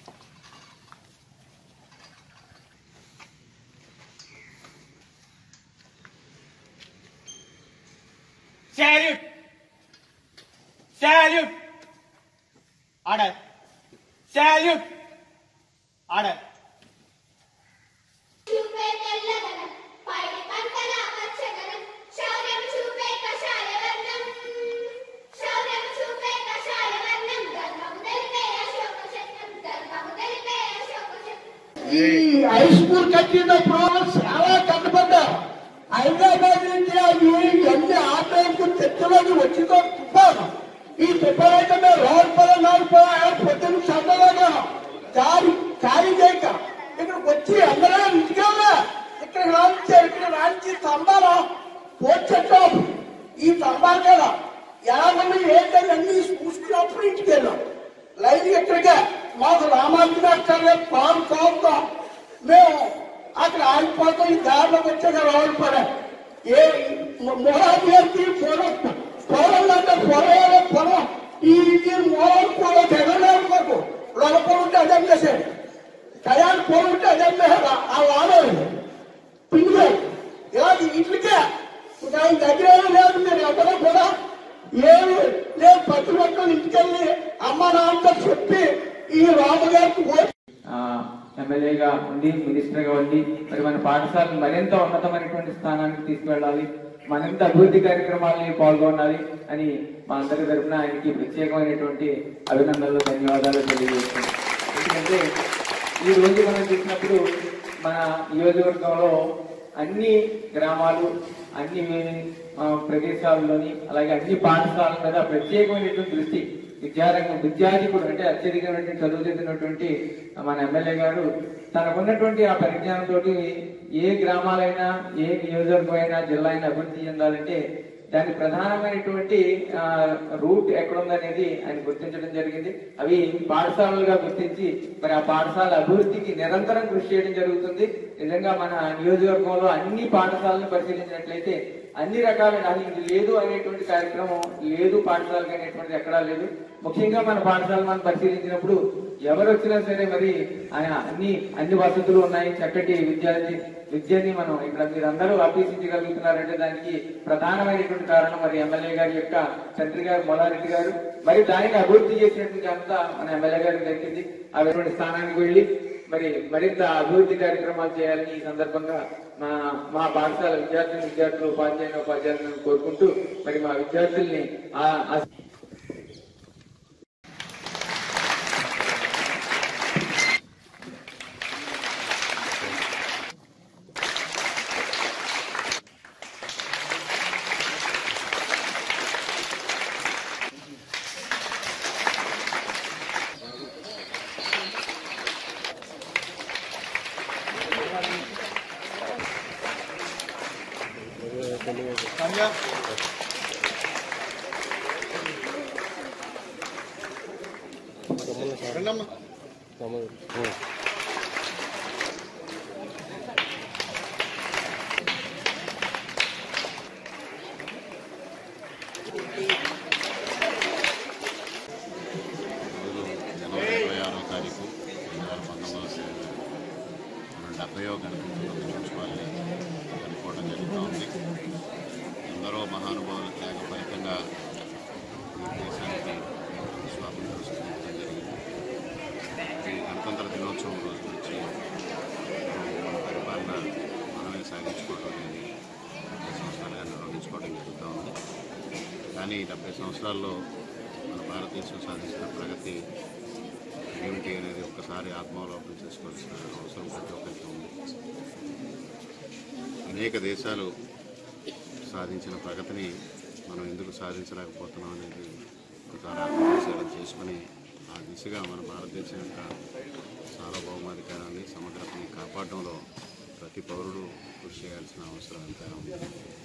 Salute! Salute! Order! Salute! Order! చూపే తెల్లదనం పైడి పంటల పచ్చదనం శౌర్యం చూపే కషాయ వర్ణం శౌర్యం చూపే కషాయ వర్ణం గర్భము తెలిపే అశోక చక్రం గర్భము తెలిపే అశోక చక్రం ఈ హై స్కూల్ కట్టినప్పుడు చాలా కష్టపడ్డా హైదరాబాద్ నుంచి అవి ఎన్ని ఆటోలకు చర్చలోకి వచ్చిందో తుఫాను ఈ తుఫాన్ అయితే మేము రోడ్పల నాలుపల పొద్దున్న చందలాగా చారి చారి చేయక ఇక్కడికి వచ్చి అందరూ ఇంటికెళ్ళా ఇక్కడ రాంచారు ఇక్కడ రాంచి స్తంభాలు పోచెట్టాం ఈ స్తంభాలు కదా ఎలా మంది ఏంటని అన్ని చూసుకున్నప్పుడు ఇంటికి వెళ్ళాం లైన్ ఎక్కడికే మాకు రామాంజనాచార్య పాలు కావుతాం మేము అక్కడ ఆగిపోతాం ఈ దారిలోకి వచ్చాక రావాలి పడే ఏ మొహాబియర్కి పొలం పొలం అంటే పొలం పొలం ఈ ఈ మూలం పొలం జగన్ కొరకు లోపల ఉంటే అదే చేశాడు కళ్యాణ్ పొలం ఉంటే అదే ఆ వాడలేదు పిండి ఇలాంటి ఇంటికే దాని దగ్గర ఏమీ లేదు మీరు ఎవరో కూడా ఏమి లేదు ప్రతి ఒక్కరు ఇంటికెళ్ళి అమ్మ నాన్నతో చెప్పి ఈ రామగారికి ఓటు ఆ, ఎమ్మెల్యేగా ఉండి మినిస్టర్గా ఉండి మరి మన పాఠశాలను మరింత ఉన్నతమైనటువంటి స్థానానికి తీసుకువెళ్ళాలి మరింత అభివృద్ధి కార్యక్రమాలని పాల్గొనాలి అని మా అందరి తరఫున ఆయనకి ప్రత్యేకమైనటువంటి అభినందనలు ధన్యవాదాలు తెలియజేస్తున్నాం ఎందుకంటే ఈ రోజు మనం చూసినప్పుడు మన నియోజకవర్గంలో అన్ని గ్రామాలు అన్ని ఆ, ప్రదేశాల్లోని అలాగే అన్ని పాఠశాలల మీద ప్రత్యేకమైనటువంటి దృష్టి విద్యారంగం విద్యాధికుడు అంటే అత్యధికమైనటువంటి చదువు చదివినటువంటి మన ఎమ్మెల్యే గారు తనకున్నటువంటి ఆ పరిజ్ఞానంతో ఏ గ్రామాలైనా ఏ నియోజకవర్గం అయినా జిల్లా అయినా అభివృద్ధి చెందాలంటే దాని ప్రధానమైనటువంటి ఆ, రూట్ ఎక్కడుందనేది ఆయన గుర్తించడం జరిగింది అవి పాఠశాలలుగా గుర్తించి మరి ఆ పాఠశాల అభివృద్ధికి నిరంతరం కృషి చేయడం జరుగుతుంది నిజంగా మన నియోజకవర్గంలో అన్ని పాఠశాలను పరిశీలించినట్లయితే అన్ని రకాలైన అది ఇది లేదు అనేటువంటి కార్యక్రమం లేదు పాఠశాలకు అనేటువంటిది ఎక్కడా లేదు ముఖ్యంగా మన పాఠశాల మనం పరిశీలించినప్పుడు ఎవరు వచ్చినా సరే మరి ఆయన అన్ని అన్ని వసతులు ఉన్నాయి చక్కటి విద్యార్థి విద్యని మనం ఇక్కడ మీరందరూ అభ్యసించగలుగుతున్నారంటే దానికి ప్రధానమైనటువంటి కారణం మరి ఎమ్మెల్యే గారి యొక్క తండ్రి గారు మొలారెడ్డి గారు మరి దానిని అభివృద్ధి చేసినటువంటి అంతా మన ఎమ్మెల్యే గారికి దక్కింది అటువంటి స్థానానికి వెళ్ళి మరి మరింత అభివృద్ధి కార్యక్రమాలు చేయాలని ఈ సందర్భంగా మా మా పాఠశాల విద్యార్థులు విద్యార్థులు ఉపాధ్యాయులు ఉపాధ్యాయులను కోరుకుంటూ మరి మా విద్యార్థుల్ని ఆ ఆ- జనవరి ఇరవై ఆరో తారీఖు రెండు వేల పంతొమ్మిదవ సంవత్సరం డెబ్బయో గణతంత్ర దినోత్సవాన్ని జరుపుకోవడం జరుగుతూ ఉంది ఎందరో మహానుభావుల త్యాగ ఫలితంగా ఈ దేశానికి స్వాతంత్రం సిద్ధించడం జరిగింది ఈ గణతంత్ర దినోత్సవం రోజు నుంచి మన పరిపాలన మనమే సాగించుకోవడం అనేది డెబ్బై సంవత్సరాలుగా నిర్వహించుకోవడం జరుగుతూ ఉంది కానీ ఈ డెబ్బై సంవత్సరాల్లో మన భారతదేశం సాధించిన ప్రగతి ఏమిటి అనేది ఒకసారి ఆత్మావలోకనం చేసుకోవాల్సిన అవసరం ప్రతి ఒక్కరికి ఉంది అనేక దేశాలు సాధించిన ప్రగతిని మనం ఎందుకు సాధించలేకపోతున్నాం అనేది ఒకసారి ఆత్మపరిశీలన చేసుకుని ఆ దిశగా మన భారతదేశం యొక్క సార్వభౌమాధికారాన్ని సమగ్రతని కాపాడడంలో ప్రతి పౌరుడు కృషి చేయాల్సిన అవసరం ఎంతైనా ఉంది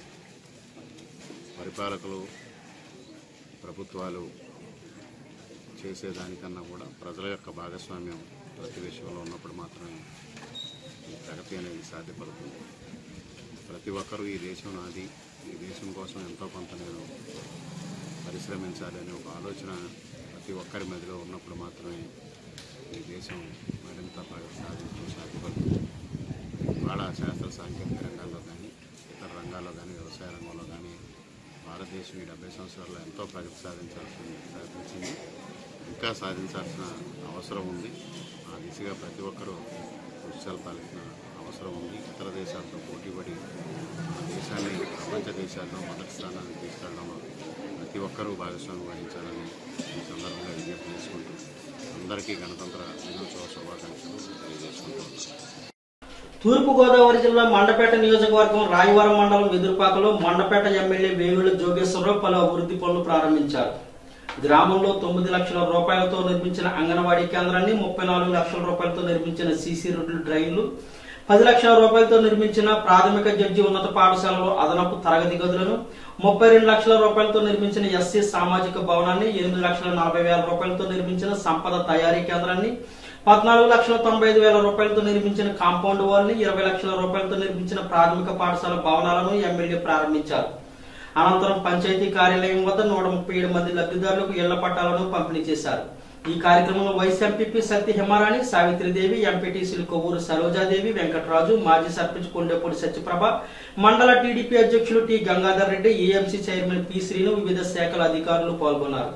పరిపాలకులు ప్రభుత్వాలు చేసేదానికన్నా కూడా ప్రజల యొక్క భాగస్వామ్యం ప్రతి విషయంలో ఉన్నప్పుడు మాత్రమే ఈ ప్రగతి అనేది సాధ్యపడుతుంది ప్రతి ఒక్కరూ ఈ దేశం నాది ఈ దేశం కోసం ఎంతో కొంత నేను పరిశ్రమించాలి అనే ఒక ఆలోచన ప్రతి ఒక్కరి మధ్యలో ఉన్నప్పుడు మాత్రమే ఈ దేశం మరింత ప్రగతి సాధించడం సాధ్యపడుతుంది ఇవాళ శాస్త్ర సాంకేతిక రంగాల్లో కానీ ఇతర రంగాల్లో కానీ వ్యవసాయ రంగంలో కానీ భారతదేశం ఈ డెబ్బై సంవత్సరాల్లో ఎంతో ప్రగతి సాధించాల్సింది సాధించింది ఇంకా సాధించాల్సిన అవసరం ఉంది ఆ దిశగా ప్రతి ఒక్కరూ కృషి జరపాల్సిన అవసరం ఉంది ఇతర దేశాలతో పోటీపడి మన దేశాన్ని ప్రపంచ దేశాల్లో మొదటి స్థానానికి తీసుకెళ్లడంలో ప్రతి ఒక్కరూ భాగస్వామ్యం వహించాలని ఈ సందర్భంగా విజ్ఞప్తి చేసుకుంటూ అందరికీ గణతంత్ర దినోత్సవ శుభాకాంక్షలు తెలియజేసుకుంటున్నాను తూర్పుగోదావరి జిల్లా మండపేట నియోజకవర్గం రాయవరం మండలం వెదురుపాకలో మండపేట ఎమ్మెల్యే వేముల జోగేశ్వరరావు పలు అభివృద్ధి పనులు ప్రారంభించారు గ్రామంలో తొమ్మిది లక్షల రూపాయలతో నిర్మించిన అంగన్వాడీ కేంద్రాన్ని ముప్పై నాలుగు లక్షల రూపాయలతో నిర్మించిన సీసీ రోడ్లు డ్రైన్లు పది లక్షల రూపాయలతో నిర్మించిన ప్రాథమిక జడ్జి ఉన్నత పాఠశాలలో అదనపు తరగతి గదులను ముప్పై రెండు లక్షల రూపాయలతో నిర్మించిన ఎస్సీ సామాజిక భవనాన్ని ఎనిమిది లక్షల నలభై వేల రూపాయలతో నిర్మించిన సంపద తయారీ కేంద్రాన్ని పద్నాలుగు లక్షల తొంభై ఐదు వేల రూపాయలతో నిర్మించిన కాంపౌండ్ వాల్ ని ఇరవై లక్షల రూపాయలతో నిర్మించిన ప్రాథమిక పాఠశాల భవనాలను ఎమ్మెల్యే ప్రారంభించారు అనంతరం పంచాయతీ కార్యాలయం వద్ద నూట ముప్పై ఏడు మంది లబ్ధిదారులకు ఇళ్ల పట్టాలను పంపిణీ చేశారు ఈ కార్యక్రమంలో వైస్ ఎంపీపీ సత్య హిమారాణి సావిత్రిదేవి ఎంపీటీసీలు కొవ్వూరు సరోజాదేవి వెంకటరాజు మాజీ సర్పంచ్ కొండేపూడి సత్యప్రభ మండల టీడీపీ అధ్యక్షులు T Gangadhar Reddy AMC chairman P Srinu వివిధ శాఖల అధికారులు పాల్గొన్నారు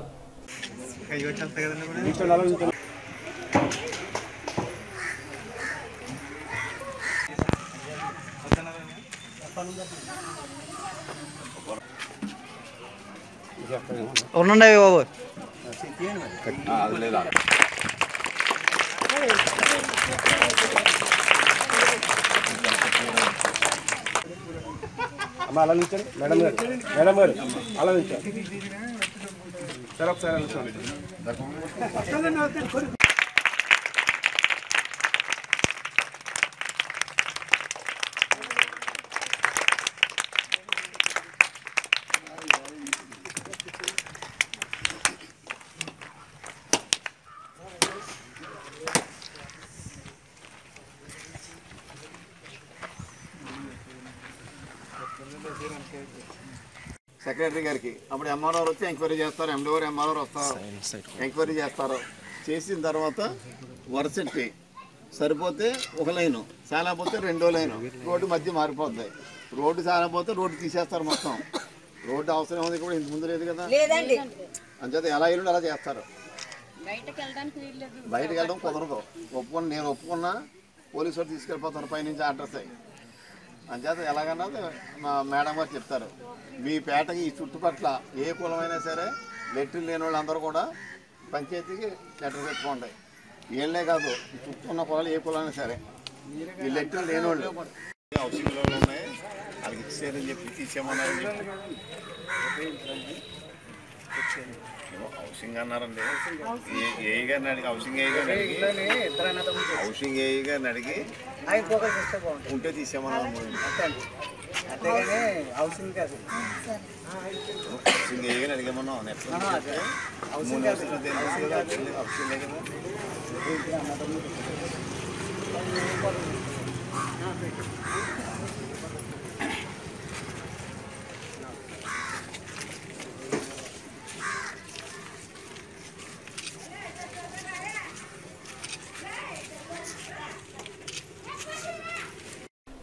ఉండండి బాబు అమ్మ అలా నిల్చోండి మేడం గారు మేడం గారు అలా నిల్చోండి సరే ఒకసారి అలా నిల్చోండి సెక్రటరీ గారికి అప్పుడు ఎంఆర్ఓ వచ్చి ఎంక్వైరీ చేస్తారు ఎండోర్ ఎంఆర్ఓ వస్తారు ఎంక్వైరీ చేస్తారు చేసిన తర్వాత వరుసెట్టి సరిపోతే ఒక లైను చాలపోతే రెండో లైను రోడ్డు మధ్య మారిపోద్ది రోడ్డు చాలపోతే రోడ్డు తీసేస్తారు మొత్తం రోడ్డు అవసరం ఉంది కూడా ఇంత ముందు లేదు కదా లేదండి అంచేత ఎలా ఇల్లు అలా చేస్తారు బయటకు వెళ్ళడానికి వీల్లేదు బయటకు వెళ్ళడం కుదరదు ఒప్పుకున్న నేను ఒప్పుకున్నా పోలీసు వారు తీసుకెళ్ళిపోతారు పైనుంచి అడ్రస్ అయ్యి అంచేత ఎలాగన్నా మా మేడం గారు చెప్తారు మీ పేటకి ఈ చుట్టుపక్కల ఏ కులమైనా సరే లెట్రిన్ లేని వాళ్ళందరూ కూడా పంచాయతీకి లెటర్ పెట్టుకోండి వీళ్ళే కాదు ఈ చుట్టూ ఉన్న కులాలు ఏ కులమైనా సరే ఈ లెట్రిన్ లేని వాళ్ళు హౌసింగ్ లోన్లు ఉన్నాయి వాళ్ళకి ఇచ్చేయాలని చెప్పి తీసేయమన్నారని చెప్పి ఏమో హౌసింగ్ అన్నారండి ఏ- ఏ గారిని అడిగి హౌసింగ్ ఏ గారిని అడిగి హౌసింగ్ ఏ గారిని అడిగి ఉంటే తీసేమన్నారు అంతేగాని హౌసింగ్ కాదు హౌసింగ్ ఏ గారిని అడిగేమన్నాం నెట్ ఆహా, అదే. హౌసింగ్ కాదు. హౌసింగ్ హౌసింగ్ కదా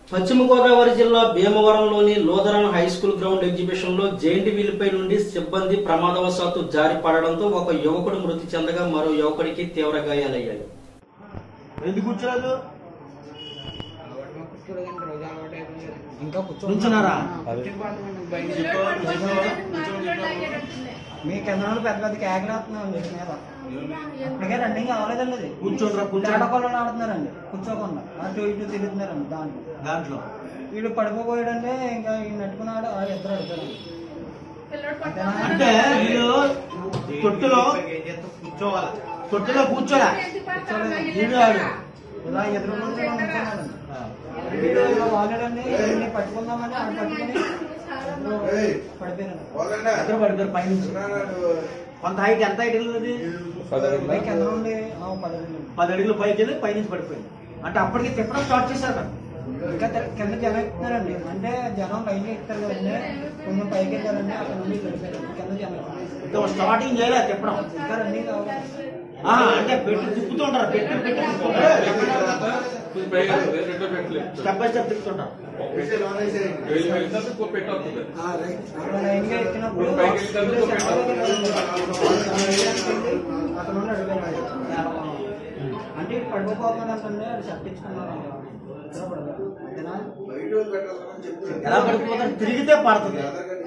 పశ్చిమ గోదావరి జిల్లా భీమవరంలోని Lutheran high school ground exhibition లో జైంట్ వీల్పై నుండి సిబ్బంది ప్రమాదవశాత్తు జారి పడడంతో ఒక యువకుడు మృతి చెందగా మరో యువకుడికి తీవ్ర గాయాలయ్యాయి ఎందుకు కూర్చోలేదు ఇంకా కూర్చున్నారా మీ కింద నుండి పెద్ద పెద్ద కేకలు వేస్తున్నాం మీ మీద ఇప్పటికే రన్నింగ్ అవ్వలేదండి అది కూర్చోండిరా, కూర్చోండి. తేడాకొల్లలో ఆడుతున్నారండి కూర్చోకుండా అటు ఇటు తిరుగుతున్నారండి దాంట్లో దాంట్లో వీడు పడిపోయాడంటే ఇంకా ఈ నెట్టుకున్నాడు ఆ ఇద్దరు అడుగుతారండి అంటే వీళ్ళు తొట్టులో కూర్చోవాలా తొట్టులో కూర్చోరా వీడు ఆడు ఇలా ఎదురు నుంచొని ఉంటున్నాడండి. వీడు ఇలా వాలాడండి వీడిని పట్టుకుందామని ఆడు పట్టుకుని ఇద్దరు పడిపోయారు ఇద్దరు పడిపోయారు పైనుంచి కొంత హైట్ ఎంత హైట్ వెళ్ళింది పైకి కింద నుండి ఆ, పది అడుగులు. పది అడుగులు పైకి వెళ్ళి పైనుంచి పడిపోయింది అంటే అప్పటికి తిప్పడం స్టార్ట్ చేశారు కదా ఇంకా తె- కింద జనం ఎక్కుతున్నారండి అంటే జనం పైకి ఎక్కుతారు కదండి కొంచెం పైకి ఎక్కారండి అక్కడ నుండి వెళ్ళిపోయారు కింద జనం ఎక్కుతున్నారు. ఇంకా స్టార్టింగ్ చేయలే తిప్పడం ఇంకా రన్నింగ్ అవ్వదు ఆహా, అంటే పెట్టి తిప్పుతుంటారు పెట్టి పెట్టి స్టెప్ బై స్టెప్ తిప్పుతుంటారు లైన్గా ఎక్కినప్పుడు అక్కడ నుండి అడిగారు అంటే పడిపోతున్నాడు అంటే అది సర్టించుకున్నారు ఇద్దరు పడిపోయారు అంతేనా ఎలా పడిపోతారు తిరిగితే పడుతుంది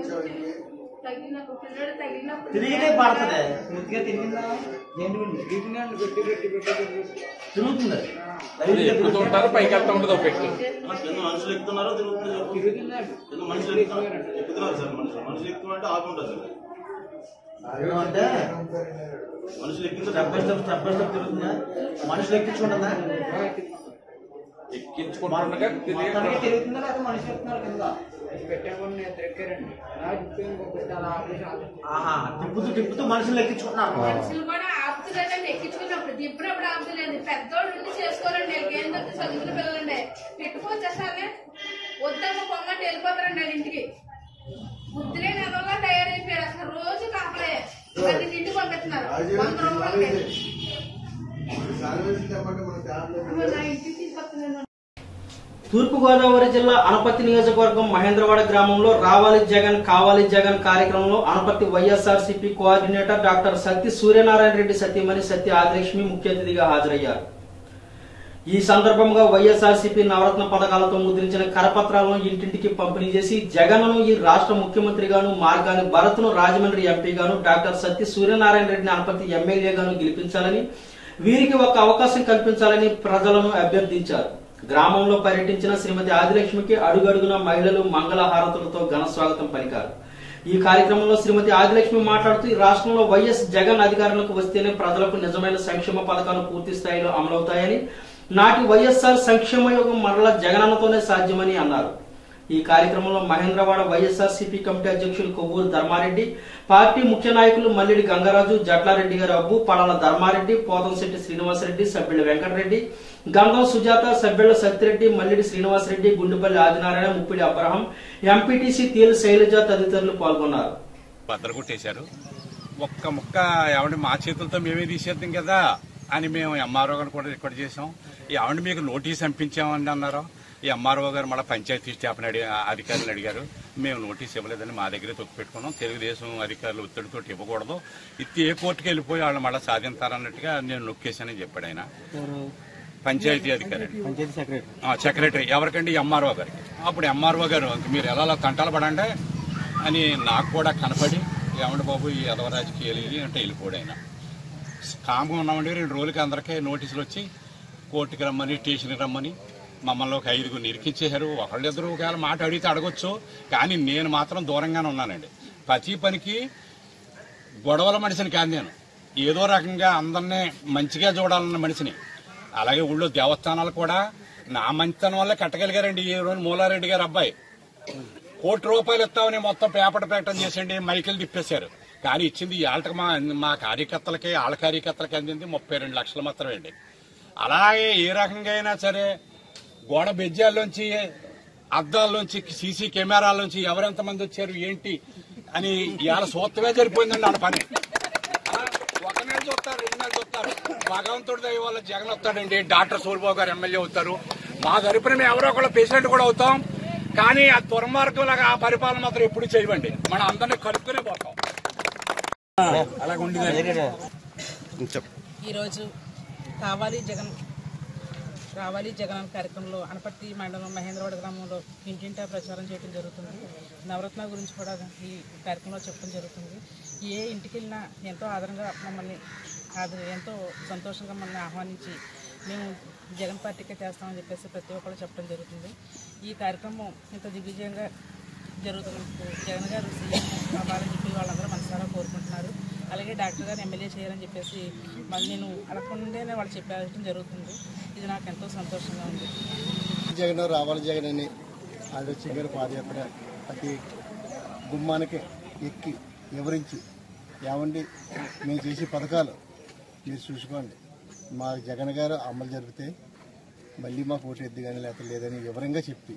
తిరిగితే పడుతుంది పూర్తిగా తిరిగిందా జైంట్ వీల్ తిరుగుతుంది ఎక్కుతుంటారు పైకి వెళ్తా ఉంటుంది ఒక పెట్టు కింద మనుషులు ఎక్కుతున్నారో తిరుగుతున్నారు కింద మనుషులు ఎక్కుతున్నారు ఎక్కుతున్నారు సార్ మనుషులు మనుషులు ఎక్కుతున్నారు అంటే ఆగుంటుంది సార్ అంటే మనుషులు ఎక్కిందో step by step step by step తిరుగుతుందా మనుషులు ఎక్కించుకుంటుందా ఎక్కించుకుంటుండగా మొత్తానికి తిరుగుతుందా లేదా మనిషి ఎక్కుతున్నారు కింద ఆహా తిప్పుతూ తిప్పుతూ మనుషులు ఎక్కించుకుంటున్నారు మనుషులు కూడా ఆపుతులేదండి ఎక్కించుకున్నప్పుడు దిప్పునప్పుడు ఆపుతులేదు పెద్దోళ్ళు ఉండి చేసుకోరండి వీళ్ళకి ఏం తగ్గి చదువుకున్న పిల్లలండి పెట్టుకోవచ్చేసారి వద్దమ్మ పొమ్మంటే వెళ్ళిపోతారండి వాళ్ళ ఇంటికి బుద్ధిలే నెలల్లో తయారైపోయారు అసలు రోజు కాపలే అది ఇంటికి పంపిస్తున్నారు వంద రూపాయలకి అమ్మ, నా ఇంటికి తీసుకొస్తున్నాను తూర్పుగోదావరి జిల్లా అనపత్తి నియోజకవర్గం మహేంద్రవాడ గ్రామంలో రావాలి జగన్ కావాలి జగన్ కార్యక్రమంలో Anaparthi YSRCP coordinator doctor Satti Suryanarayana Reddy Satyamani Satya Adilakshmi ముఖ్య అతిథిగా హాజరయ్యారు ఈ సందర్భంగా వైఎస్ఆర్సీపీ నవరత్న పథకాలతో ముద్రించిన కరపత్రాలను ఇంటింటికి పంపిణీ చేసి జగన్ను ఈ రాష్ట్ర ముఖ్యమంత్రిగాను మార్గాని భరత్ను రాజమండ్రి ఎంపీగాను డాక్టర్ సత్తి సూర్యనారాయణ రెడ్డిని అనపత్తి ఎమ్మెల్యేగాను గెలిపించాలని వీరికి ఒక అవకాశం కల్పించాలని ప్రజలను అభ్యర్థించారు గ్రామంలో పర్యటించిన శ్రీమతి ఆదిలక్ష్మికి అడుగడుగున మహిళలు మంగళ హారతులతో ఘన స్వాగతం పలికారు ఈ కార్యక్రమంలో శ్రీమతి ఆదిలక్ష్మి మాట్లాడుతూ ఈ రాష్ట్రంలో వైఎస్ జగన్ అధికారులకు వస్తేనే ప్రజలకు నిజమైన సంక్షేమ పథకాలు పూర్తి స్థాయిలో అమలవుతాయని నాటి వైఎస్ఆర్ సంక్షేమ యోగం మరల జగనన్నతోనే సాధ్యమని అన్నారు ఈ కార్యక్రమంలో మహేంద్రవాడ వైఎస్ఆర్ సిపి కమిటీ అధ్యక్షులు కొవ్వూరు ధర్మారెడ్డి పార్టీ ముఖ్య నాయకులు మల్లిడి గంగరాజు జట్లారెడ్డి గారు అబ్బు పడాల ధర్మారెడ్డి పోతంశెట్టి శ్రీనివాసరెడ్డి సభ్యుల వెంకటరెడ్డి గంధం సుజాత సభ్యుల సత్యరెడ్డి మల్లిడి శ్రీనివాసరెడ్డి గుండుపల్లి ఆదినారాయణ ముప్పిడి అబ్రహం ఎంపీటీసీ తీలు శైలజ తదితరులు పాల్గొన్నారు బద్దలు కొట్టేశారు ఒక్క ముక్క ఆవిడ మా చేతులతో మేమే తీసేద్దాం కదా అని మేము ఎంఆర్ఓ గారు కూడా రికార్డ్ చేసాం ఈ ఆవిడ మీకు నోటీస్ పంపించామని అన్నారు ఈ ఎంఆర్ఓ గారు మళ్ళీ పంచాయతీ స్టాఫ్ని అడిగి అధికారులు అడిగారు మేము నోటీస్ ఇవ్వలేదని మా దగ్గరే తొక్కు పెట్టుకున్నాం తెలుగుదేశం అధికారులు ఒత్తిడితో ఇవ్వకూడదు ఇది ఏ కోర్టుకి వెళ్ళిపోయి వాళ్ళు మళ్ళీ సాధించారన్నట్టుగా నేను నొక్కేశానని చెప్పాడు ఆయన పంచాయతీ అధికారి పంచాయతీ సెక్రటరీ ఆ, సెక్రటరీ ఎవరికండి ఎంఆర్ఓ గారికి అప్పుడు ఎంఆర్ఓ గారు ఇంక మీరు ఎలా అలా తంటాలు పడండి అని నాకు కూడా కనపడి ఏమంటే బాబు ఈ ఎదవ రాజకీయాలు ఇవి అంటే వెళ్ళిపోడు ఆయన కామ్గా ఉన్నామండి రెండు రోజులకి అందరికీ నోటీసులు వచ్చి కోర్టుకి రమ్మని స్టేషన్కి రమ్మని మమ్మల్ని ఒక ఐదుగురు నిరికించేశారు ఒకళ్ళిద్దరు ఒకవేళ మాట అడిగితే అడగొచ్చు కానీ నేను మాత్రం దూరంగానే ఉన్నానండి ప్రతి పనికి గొడవల మనిషిని కాదు నేను ఏదో రకంగా అందరినీ మంచిగా చూడాలన్న మనిషిని అలాగే ఊళ్ళో దేవస్థానాలు కూడా నా మంచితనం వల్ల కట్టగలిగారండి ఈ రోజు మూలారెడ్డి గారు అబ్బాయి కోటి రూపాయలు ఇస్తామని మొత్తం పేపర్ ప్రకటన చేసండి మైకిల్ తిప్పేశారు కానీ ఇచ్చింది వాళ్ళకి మా మా కార్యకర్తలకి వాళ్ళ కార్యకర్తలకి అందింది ముప్పై రెండు లక్షలు మాత్రమే అండి అలాగే ఏ రకంగా అయినా సరే గోడ బెజ్జాల్లోంచి అద్దాల్లోంచి సీసీ కెమెరాల్లోంచి ఎవరెంతమంది వచ్చారు ఏంటి అని ఇవాళ సూత్రమే సరిపోయిందండి వాళ్ళ పని ఒక నెల చూస్తారు రెండు నెలలు చూస్తారు భగవంతుడి దయ వల్ల జగన్ వస్తాడండి డాక్టర్ సూర్యబాబు గారు ఎమ్మెల్యే అవుతారు మా తరపున మేము ఎవరో ఒకళ్ళు పేషెంట్ కూడా అవుతాం కానీ ఆ దుర్మార్గంలాగా ఆ పరిపాలన మాత్రం ఎప్పుడు చేయవండి మనం అందరినీ కలుపుకునే పోతాం ఈరోజు కావాలి జగన్ రావాలి జగన్ అనే కార్యక్రమంలో అనపర్తి మండలం మహేంద్రవాడ గ్రామంలో ఇంటింటా ప్రచారం చేయడం జరుగుతుంది నవరత్న గురించి కూడా ఈ కార్యక్రమంలో చెప్పడం జరుగుతుంది ఏ ఇంటికి వెళ్ళినా ఎంతో ఆదరంగా మమ్మల్ని ఆదర ఎంతో సంతోషంగా మమ్మల్ని ఆహ్వానించి మేము జగన్ పార్టీకే చేస్తామని చెప్పేసి ప్రతి ఒక్కరు చెప్పడం జరుగుతుంది ఈ కార్యక్రమం ఇంత దిగ్విజయంగా జరుగుతున్నందుకు జగన్ గారు సీఎం అవ్వాలని చెప్పి వాళ్ళందరూ మనసారా కోరుకుంటున్నారు అలాగే డాక్టర్ గారు ఎమ్మెల్యే చేయాలని చెప్పేసి మళ్ళీ నేను అడగకుండానే వాళ్ళు చెప్పడం జరుగుతుంది ఇది నాకు ఎంతో సంతోషంగా ఉంది జగన్ రావాలి జగన్ అని ఆలోచన గారి పాదయాత్ర ప్రతి గుమ్మానికి ఎక్కి వివరించి ఏమండి మేము చేసే పథకాలు మీరు చూసుకోండి మా జగన్ గారు అమలు జరిగితే మళ్ళీ మాకు ఓటు ఎద్దు కానీ లేకపోతే లేదని వివరంగా చెప్పి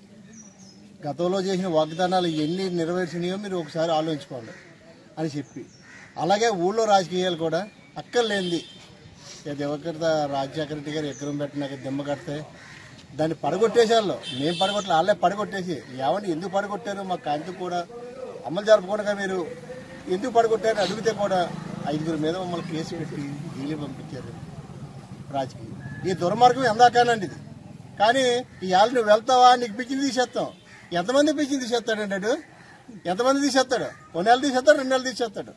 గతంలో చేసిన వాగ్దానాలు ఎన్ని నెరవేర్చినాయో మీరు ఒకసారి ఆలోచించుకోండి అని చెప్పి అలాగే ఊళ్ళో రాజకీయాలు కూడా అక్కర్లేంది ఇక దివకర్త రాజశేఖర రెడ్డి గారు ఎకరం పెట్టినాక దిమ్మ కడితే దాన్ని పడగొట్టేశారు మేము పడగొట్టలే వాళ్ళే పడగొట్టేసి ఏమండి ఎందుకు పడగొట్టారు మా కాంతి కూడా అమలు జరపకుండా మీరు ఎందుకు పడగొట్టారని అడిగితే కూడా ఐదుగురు మీద మమ్మల్ని కేసు పెట్టి జైలు పంపించారు రాజకీయం ఈ దుర్మార్గం ఎందాకానండి ఇది కానీ ఇవాళ నువ్వు వెళ్తావా నీకు పిచ్చింది తీసేస్తాం ఎంతమంది పిచ్చింది తీసేస్తాడండి అడు ఎంతమంది తీసేస్తాడు ఒక నెల తీసేస్తాడు రెండు నెలలు తీసేస్తాడు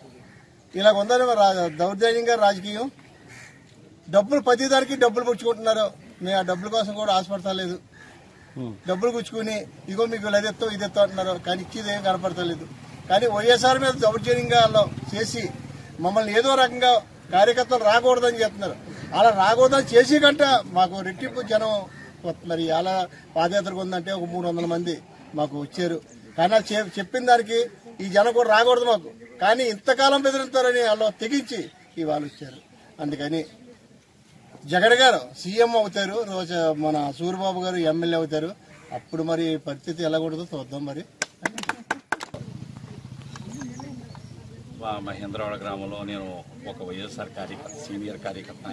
ఇలా ఉందని రా- దౌర్జన్యంగా రాజకీయం డబ్బులు ప్రతిదానికి డబ్బులు పుచ్చుకుంటున్నారు మేము ఆ డబ్బుల కోసం కూడా ఆశపడతలేదు డబ్బులు పుచ్చుకుని ఇగో మీకు ఇది ఎత్తాం ఇది ఎత్తాం అంటున్నారు కానీ ఇచ్చేది ఏం కనపడతలేదు కానీ వైఎస్ఆర్ మీద దౌర్జన్యంగా వాళ్ళు చేసి మమ్మల్ని ఏదో రకంగా కార్యకర్తలు రాకూడదని చెప్తున్నారు అలా రాకూడదని చేసి కంట మాకు రెట్టింపు జనం మరి అలా పాదయాత్రకు ఉందంటే ఒక మూడు వందల మంది మాకు వచ్చారు కానీ అది చె- చెప్పిన దానికి ఈ జనం కూడా రాకూడదు మాకు కానీ ఇంతకాలం బెదిరిస్తారని వాళ్ళు తెగించి ఇవాళ వచ్చారు అందుకని జగన్ గారు సీఎం అవుతారు రోజు మన సూర్యబాబు గారు ఎమ్మెల్యే అవుతారు అప్పుడు మరి పరిస్థితి ఎలా ఉండదో చూద్దాం మరి మా మహేంద్రవాడ గ్రామంలో నేను ఒక వైఎస్ఆర్ కార్యకర్త సీనియర్ కార్యకర్త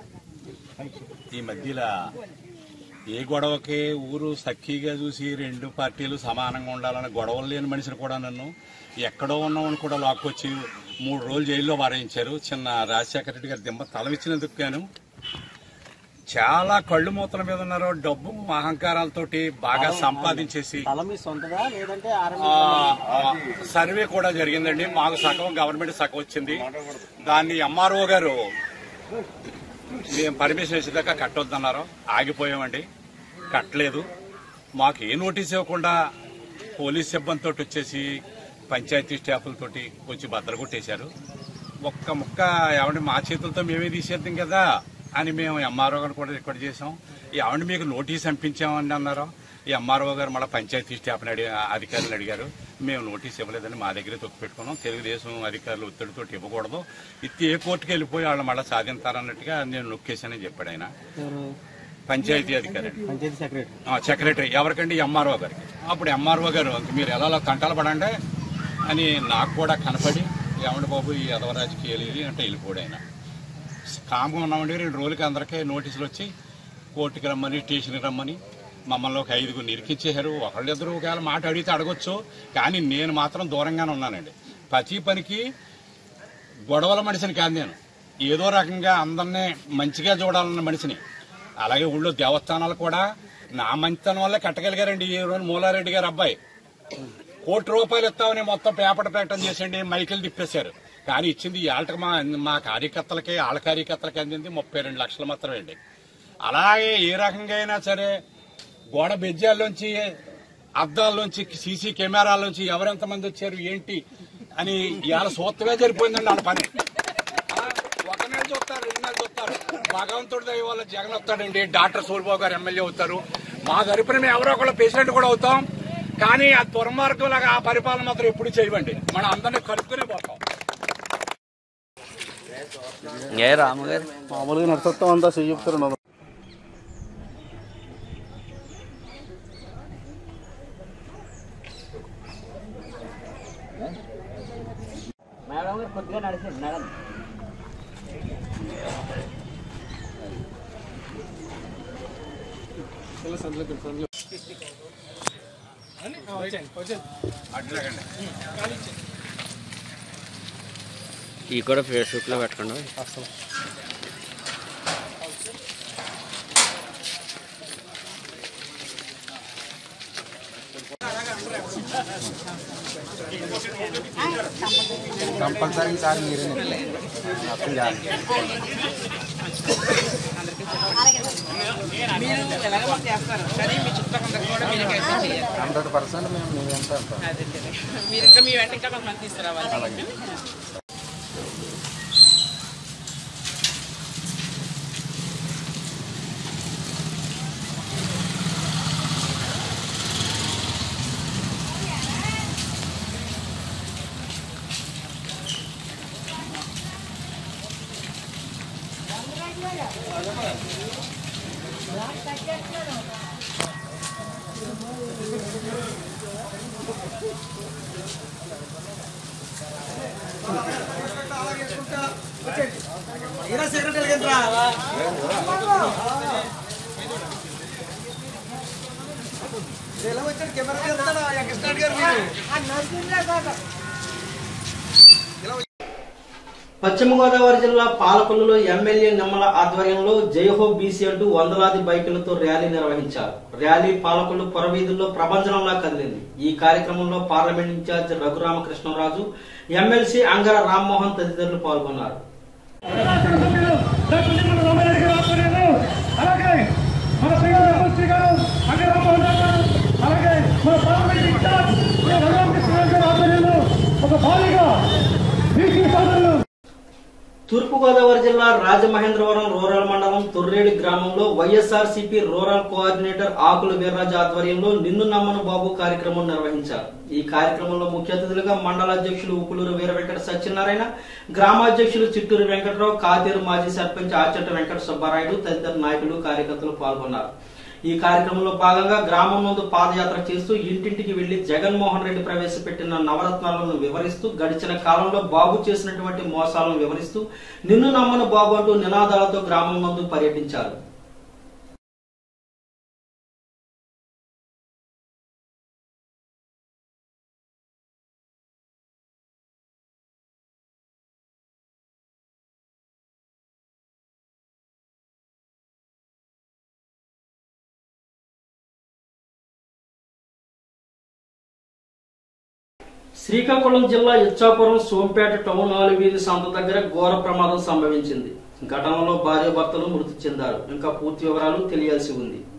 ఈ మధ్యలో ఏ గొడవకి ఊరు సఖీగా చూసి రెండు పార్టీలు సమానంగా ఉండాలని గొడవలు లేని మనిషిని కూడా నన్ను ఎక్కడో ఉన్నామని కూడా లాక్కొచ్చి మూడు రోజులు జైల్లో వారాయించారు చిన్న రాజశేఖర రెడ్డి గారి దిమ్మ తలవిచ్చినందుకు గాను చాలా కళ్ళు మూతల మీద ఉన్నారు డబ్బు అహంకారాలతోటి బాగా సంపాదించేసి స్థలం మీ సొంతదా లేదంటే ఆ, ఆ, సర్వే కూడా జరిగిందండి మాకు సగం గవర్నమెంట్ సగం వచ్చింది దాన్ని ఎంఆర్ఓ గారు మేము పర్మిషన్ ఇచ్చేదాకా కట్టొద్దన్నారు ఆగిపోయామండి కట్టలేదు మాకు ఏ నోటీస్ ఇవ్వకుండా పోలీస్ సిబ్బందితో వచ్చేసి పంచాయతీ స్టాఫ్లతోటి వచ్చి భద్ర కొట్టేశారు ఒక్క ముక్క ఏమంటే మా చేతులతో మేమే తీసేద్దాం కదా అని మేము ఎంఆర్ఓ గారు కూడా రికార్డ్ చేసాం ఏమంటే మీకు నోటీస్ పంపించామని అన్నారు ఈ ఎంఆర్ఓ గారు మళ్ళీ పంచాయతీ స్టాఫ్ని అడిగి అధికారులు అడిగారు మేము నోటీస్ ఇవ్వలేదని మా దగ్గరే తొక్కు పెట్టుకున్నాం తెలుగుదేశం అధికారులు ఒత్తిడితో ఇవ్వకూడదు ఇది ఏ కోర్టుకి వెళ్ళిపోయి వాళ్ళు మళ్ళీ సాధించారన్నట్టుగా నేను నొక్కేశానని చెప్పాడు ఆయన ఎవరు పంచాయతీ అధికారి పంచాయతీ సెక్రటరీ ఆ, సెక్రటరీ ఎవరికండి ఎంఆర్ఓ గారికి అప్పుడు ఎంఆర్ఓ గారు ఇంక మీరు ఎలా తంటాలు పడండి అని నాకు కూడా కనపడి ఏమండి బాబు ఈ ఎదవ రాజకీయాలు ఇది అంటే వెళ్ళిపోడు ఆయన కామ్గా ఉన్నామండి రెండు రోజులకి అందరికీ నోటీసులు వచ్చి కోర్టుకి రమ్మని స్టేషన్కి రమ్మని మమ్మల్ని ఒక ఐదుగురు నిరికించేశారు ఒకళ్ళిద్దరు ఒకవేళ మాట అడిగితే అడగొచ్చు కానీ నేను మాత్రం దూరంగానే ఉన్నానండి ప్రతి పనికి గొడవల మనిషిని కాదు నేను ఏదో రకంగా అందరినీ మంచిగా చూడాలన్న మనిషిని అలాగే ఊళ్ళో దేవస్థానాలు కూడా నా మంచితనం వల్లే కట్టగలిగారండి ఈ రోజు మూలారెడ్డి గారు అబ్బాయి కోటి రూపాయలు ఇస్తామని మొత్తం పేపర్ ప్రకటన చేసండి మైకిల్ తిప్పేశారు కానీ ఇచ్చింది ఇవాళకి మా మా కార్యకర్తలకి ఆళ్ళ కార్యకర్తలకి అందింది ముప్పై రెండు లక్షలు మాత్రమే అండి అలాగే ఏ రకంగా అయినా సరే గోడ బెజ్జాల్లోంచి అద్దాల్లోంచి సీసీ కెమెరాల్లోంచి ఎవరెంత మంది వచ్చారు ఏంటి అని ఇవాళ సూత్రమే జరిపోయిందండి వాళ్ళ పని ఆ, ఒక నెల చూస్తారు రెండు నెలలు చూస్తారు భగవంతుడి దయ వల్ల జగన్ వస్తాడండి డాక్టర్ సూర్యబాబు గారు ఎమ్మెల్యే అవుతారు మా తరపున మేము ఎవరో ఒకళ్ళు పేషెంట్ కూడా అవుతాం కానీ ఆ దుర్మార్గం లాగా ఆ పరిపాలన మాత్రం ఎప్పుడు చేయవండి మనం అందరినీ కలుపుకునే పోతాం ఏ రాము గారు మామూలుగా నడుస్తాం అంతా చెయ్యి చెప్తారు మేడం గారు కొద్దిగా నడిచింది మేడం ఈ కూడా ఫేస్బుక్ లో పెట్టకుండా కంపల్సరీ ఈసారి మీరే అప్పుడు చాలు. మీరు ఎలాగో మాకు చేస్తారు కానీ మీ చుట్టుపక్కల కూడా మీరు ప్రయత్నం చేయాలి హండ్రెడ్ పర్సెంట్ మేము మీ వెంట ఉంటాం. అదే మీరు ఇంకా మీ వెంట ఇంకా కొంతమంది తీసుకురావాలి అలాగే. పశ్చిమ గోదావరి జిల్లా పాలకొల్లులో ఎమ్మెల్యే నిమ్మల ఆధ్వర్యంలో జయహో బీసీ అంటూ వందలాది బైకులతో ర్యాలీ నిర్వహించారు ర్యాలీ పాలకొల్లు పొరవీధుల్లో ప్రభంజనంలా కదిలింది ఈ కార్యక్రమంలో parliament incharge Raghuramakrishnaraju MLC Angara Rammohan తదితరులు పాల్గొన్నారు అలాగే మన ప్రియ ఎమ్మెల్సీ గారు అంగే రామ్మోహన్ రావు గారు అలాగే మన పార్లమెంట్ ఇన్ఛార్జ్ శ్రీ రఘురామకృష్ణరావు గారి ఆధ్వర్యంలో ఒక భారీగా బీసీ సోదరులు తూర్పు గోదావరి జిల్లా రాజమహేంద్రవరం రూరల్ మండలం తొర్రేడి గ్రామంలో YSR CP rural coordinator Akula Veerraju ఆధ్వర్యంలో నిన్ను నమ్మను బాబు కార్యక్రమం నిర్వహించారు ఈ కార్యక్రమంలో ముఖ్య అతిథులుగా మండల అధ్యక్షులు ఉపులూరు వీర వెంకట సత్యనారాయణ గ్రామాధ్యక్షులు చిట్టూరు వెంకటరావు కాతేరు మాజీ సర్పంచ్ ఆచట వెంకట సుబ్బారాయుడు తదితర నాయకులు కార్యకర్తలు పాల్గొన్నారు ఈ కార్యక్రమంలో భాగంగా గ్రామం నందు పాదయాత్ర చేస్తూ ఇంటింటికి వెళ్లి జగన్మోహన్ రెడ్డి ప్రవేశపెట్టిన నవరత్నాలను వివరిస్తూ గడిచిన కాలంలో బాబు చేసినటువంటి మోసాలను వివరిస్తూ నిన్ను నమ్మను బాబు అంటూ నినాదాలతో గ్రామం నందు పర్యటించారు శ్రీకాకుళం జిల్లా ఇచ్చాపురం సోంపేట టౌన్ హాల్ వీధి సంత దగ్గర ఘోర ప్రమాదం సంభవించింది ఘటనలో భార్యాభర్తలు మృతి చెందారు ఇంకా పూర్తి వివరాలు తెలియాల్సి ఉంది